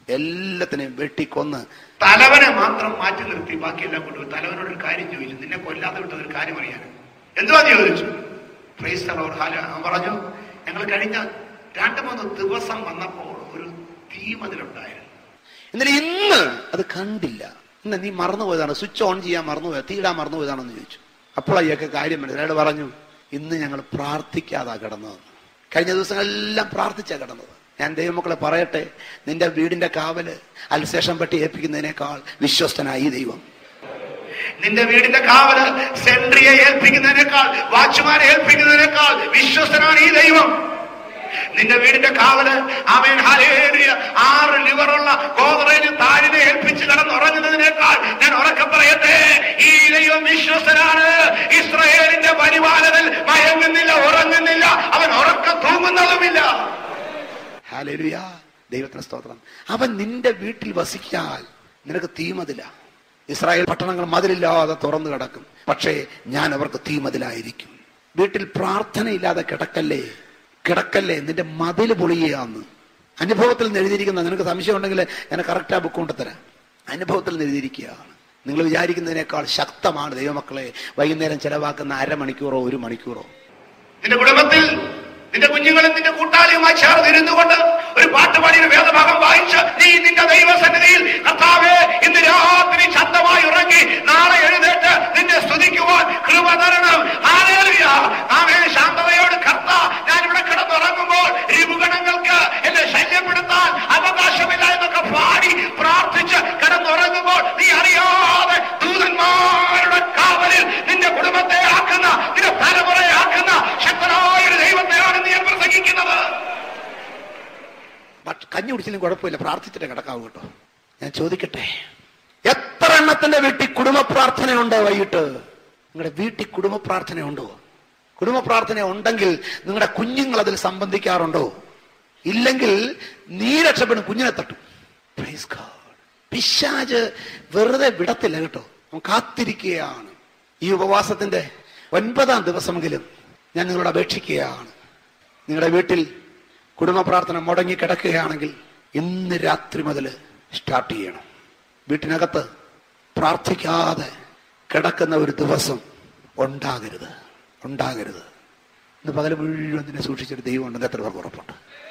എല്ലാത്തിനെയും വെട്ടിക്കൊന്ന് തലവനെ മാത്രം മാറ്റി നിർത്തി ബാക്കിയെല്ലാം കൊണ്ടുപോയി തലവനോട് ഒരു കാര്യം ചോദിച്ചു നിന്നെ കൊല്ലാതെ വിട്ട ഒരു കാര്യം അറിയാൻ എന്തുവാന്ന് ചോദിച്ചു പ്രൈസ് the Lord. ഹാല അവൻ പറഞ്ഞു ഞങ്ങൾ കഴിഞ്ഞ രണ്ടു മൂന്ന് ദിവസം വന്നപ്പോൾ ഒരു തീമതിലുണ്ടായിരുന്നു എന്നിട്ട് ഇന്ന് അത് കണ്ടില്ല ഇന്ന് നീ മറന്നുപോയതാണ് സ്വിച്ച് ഓൺ ചെയ്യാൻ മറന്നുപോയത് തീയിടാൻ മറന്നുപോയതാണെന്ന് ചോദിച്ചു അപ്പോൾ അയ്യൊക്കെ കാര്യം മനസ്സിലായി അയാൾ പറഞ്ഞു ഇന്ന് ഞങ്ങൾ പ്രാർത്ഥിക്കാതാ കിടന്നതെന്ന് കഴിഞ്ഞ ദിവസങ്ങളെല്ലാം പ്രാർത്ഥിച്ചാ കിടന്നത് ഞാൻ ദൈവമക്കളെ പറയട്ടെ നിന്റെ വീടിന്റെ കാവല് അൽശേഷം പെട്ടി ഏൽപ്പിക്കുന്നതിനേക്കാൾ വിശ്വസ്തനായി ഈ ദൈവം നിന്റെ വീടിന്റെ കാവല് സെൻട്രിയെ ഏൽപ്പിക്കുന്നതിനേക്കാൾ വാച്ച്മാനെ ഏൽപ്പിക്കുന്നതിനേക്കാൾ വിശ്വസ്തനാണ് ഈ ദൈവം നിന്റെ വീടിന്റെ കാവല് അവൻ ഹലേറിയ ആറ് ലിവറുള്ള ഗോദറേജ് താഴിനെ ഏൽപ്പിച്ച് കിടന്നുറങ്ങുന്നതിനേക്കാൾ ഞാൻ ഉറക്കെ പറയട്ടെ ഈ ദൈവം വിശ്വസ്തനാണ് ഇസ്രയേലിന്റെ പരിപാലകൻ മയങ്ങുന്നില്ല ഉറങ്ങുന്നില്ല അവൻ ഉറക്കം തൂങ്ങുന്നതുമില്ല ഹാലേലുയാ ദൈവത്തിന് സ്തോത്രം അവൻ നിന്റെ വീട്ടിൽ വസിച്ചാൽ നിനക്ക് തീമതില ഇസ്രായേൽ പട്ടണങ്ങൾ മതിലില്ലാതെ തുറന്നു കിടക്കും പക്ഷേ ഞാൻ അവർക്ക് തീമതിലായിരിക്കും വീട്ടിൽ പ്രാർത്ഥനയില്ലാതെ കിടക്കല്ലേ കിടക്കല്ലേ നിന്റെ മതിൽ പൊളിയാന്ന് അനുഭവത്തിൽ നിന്ന് എഴുതിയിരിക്കുന്ന നിനക്ക് സംശയം ഉണ്ടെങ്കിൽ ഞാൻ കറക്റ്റ് ആ ബുക്ക് കൊണ്ടുതരാം അനുഭവത്തിൽ നിന്ന് എഴുതിയിരിക്കുകയാണ് നിങ്ങൾ വിചാരിക്കുന്നതിനേക്കാൾ ശക്തമാണ് ദൈവമക്കളെ വൈകുന്നേരം ചെലവാക്കുന്ന അരമണിക്കൂറോ ഒരു മണിക്കൂറോ നിന്റെ കുടുംബത്തിൽ നിന്റെ കുഞ്ഞുങ്ങളും നിന്റെ കൂട്ടാളിയുമായി ചേർന്ന് ഇരുന്നുകൊണ്ട് ഒരു പാട്ടുപാടിയ വേദഭാഗം വായിച്ച് നീ നിന്റെ ദൈവസന്നിധിയിൽ കർത്താവേ ഇന്ന് രാത്രി ശബ്ദമായി ഉറങ്ങി നാളെ എഴുന്നേറ്റ് നിന്നെ സ്തുതിക്കുവാൻ കൃപ തരണം ഹല്ലേലൂയ. ആമേൻ ശാന്തതയോട് കർത്ത ഞാൻ ഇവിടെ കിടന്നുറങ്ങുമ്പോൾ ഈ മുഗണങ്ങൾക്ക് എന്നെ ശല്യപ്പെടുത്താൻ അവകാശമില്ല എന്നൊക്കെ പാടി പ്രാർത്ഥിച്ച് കിടന്നുറങ്ങുമ്പോൾ നീ അറിയാതെ ദൂതന്മാരുടെ കാവലിൽ നിന്റെ കുടുംബത്തെ ആക്കുന്ന നിന്റെ തലമുറയെ ആക്കുന്ന ശക്തനായ ഒരു ദൈവത്തെയാണ് നീ പ്രസംഗിക്കുന്നത് പക്ഷെ കഞ്ഞി കുടിച്ചില്ലെങ്കിൽ കുഴപ്പമില്ല പ്രാർത്ഥിച്ചിട്ട് കിടക്കാവൂ കേട്ടോ ഞാൻ ചോദിക്കട്ടെ എത്ര എണ്ണത്തിന്റെ വീട്ടിൽ കുടുംബ പ്രാർത്ഥനയുണ്ട് വൈകിട്ട് നിങ്ങളുടെ വീട്ടിൽ കുടുംബ പ്രാർത്ഥനയുണ്ടോ കുടുംബ പ്രാർത്ഥന ഉണ്ടെങ്കിൽ നിങ്ങളുടെ കുഞ്ഞുങ്ങൾ അതിൽ സംബന്ധിക്കാറുണ്ടോ ഇല്ലെങ്കിൽ നീ രക്ഷപ്പെടും കുഞ്ഞിനെ തട്ടും Praise God. പിശാജ് വെറുതെ വിടത്തില്ല കേട്ടോ അവൻ കാത്തിരിക്കുകയാണ് ഈ ഉപവാസത്തിന്റെ ഒൻപതാം ദിവസമെങ്കിലും ഞാൻ നിങ്ങളോട് അപേക്ഷിക്കുകയാണ് നിങ്ങളുടെ വീട്ടിൽ കുടുംബ പ്രാർത്ഥന മുടങ്ങി കിടക്കുകയാണെങ്കിൽ ഇന്ന് രാത്രി മുതൽ സ്റ്റാർട്ട് ചെയ്യണം വീട്ടിനകത്ത് പ്രാർത്ഥിക്കാതെ കിടക്കുന്ന ഒരു ദിവസം ഉണ്ടാകരുത് ഉണ്ടാകരുത് ഇന്ന് പകൽ മുഴുവൻ നിന്നെ സൂക്ഷിച്ചൊരു ദൈവം ഉണ്ടെന്ന് എത്ര പേർക്ക് ഉറപ്പുണ്ട്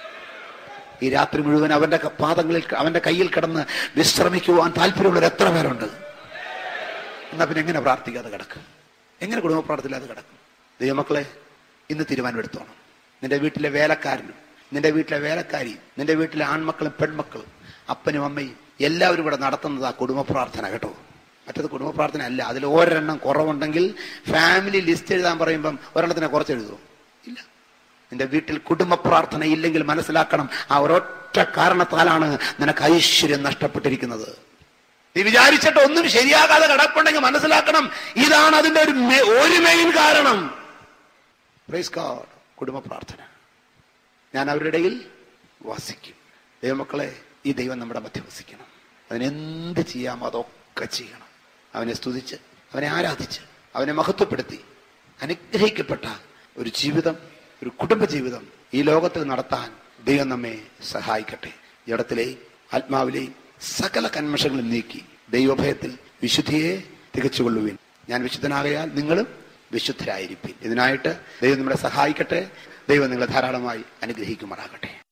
ഈ രാത്രി മുഴുവൻ അവന്റെ ക- പാദങ്ങളിൽ അവന്റെ കയ്യിൽ കിടന്ന് വിശ്രമിക്കുവാൻ താല്പര്യമുള്ളവർ എത്ര പേരുണ്ട് എന്നാ പിന്നെ എങ്ങനെ പ്രാർത്ഥിക്കാതെ കിടക്കും എങ്ങനെ കുടുംബ പ്രാർത്ഥനയില്ലാതെ കിടക്കും ദൈവമക്കളെ ഇന്ന് തീരുമാനമെടുത്തോണം നിന്റെ വീട്ടിലെ വേലക്കാരനും നിന്റെ വീട്ടിലെ വേലക്കാരി നിന്റെ വീട്ടിലെ ആൺമക്കളും പെൺമക്കളും അപ്പനും അമ്മയും എല്ലാവരും കൂടെ നടത്തുന്നത് ആ കുടുംബ പ്രാർത്ഥന കേട്ടോ മറ്റത് കുടുംബ പ്രാർത്ഥന അല്ല അതിൽ ഒരെണ്ണം കുറവുണ്ടെങ്കിൽ ഫാമിലി ലിസ്റ്റ് എഴുതാൻ പറയുമ്പം ഒരെണ്ണത്തിനെ കുറച്ച് എഴുതുമോ ഇല്ല നിന്റെ വീട്ടിൽ കുടുംബ പ്രാർത്ഥന ഇല്ലെങ്കിൽ മനസ്സിലാക്കണം ആ ഒരൊറ്റ കാരണത്താലാണ് നിനക്ക് ഐശ്വര്യം നഷ്ടപ്പെട്ടിരിക്കുന്നത് നീ വിചാരിച്ചിട്ട് ഒന്നും ശരിയാകാതെ കിടപ്പുണ്ടെങ്കിൽ മനസ്സിലാക്കണം ഇതാണ് അതിന്റെ ഒരു മെ- ഒരു മെയിൻ കാരണം പ്രൈസ് ഗോഡ് കുടുംബ പ്രാർത്ഥന ഞാൻ അവരുടെ ഇടയിൽ വസിക്കും ദൈവമക്കളെ ഈ ദൈവം നമ്മുടെ മധ്യ വസിക്കണം അതിനെന്ത് ചെയ്യാമോ അതൊക്കെ ചെയ്യണം അവനെ സ്തുതിച്ച് അവനെ ആരാധിച്ച് അവനെ മഹത്വപ്പെടുത്തി അനുഗ്രഹിക്കപ്പെട്ട ഒരു ജീവിതം ഒരു കുടുംബ ജീവിതം ഈ ലോകത്തിൽ നടത്താൻ ദൈവം നമ്മെ സഹായിക്കട്ടെ ജഡത്തിലെയും ആത്മാവിലെയും സകല കന്മഷങ്ങളും നീക്കി ദൈവഭയത്തിൽ വിശുദ്ധിയെ തികച്ചുകൊള്ളുവിൻ ഞാൻ വിശുദ്ധനാകയാൽ നിങ്ങളും വിശുദ്ധരായിരിക്കും ഇതിനായിട്ട് ദൈവം നമ്മളെ സഹായിക്കട്ടെ ദൈവം നിങ്ങളെ ധാരാളമായി അനുഗ്രഹിക്കുമാറാകട്ടെ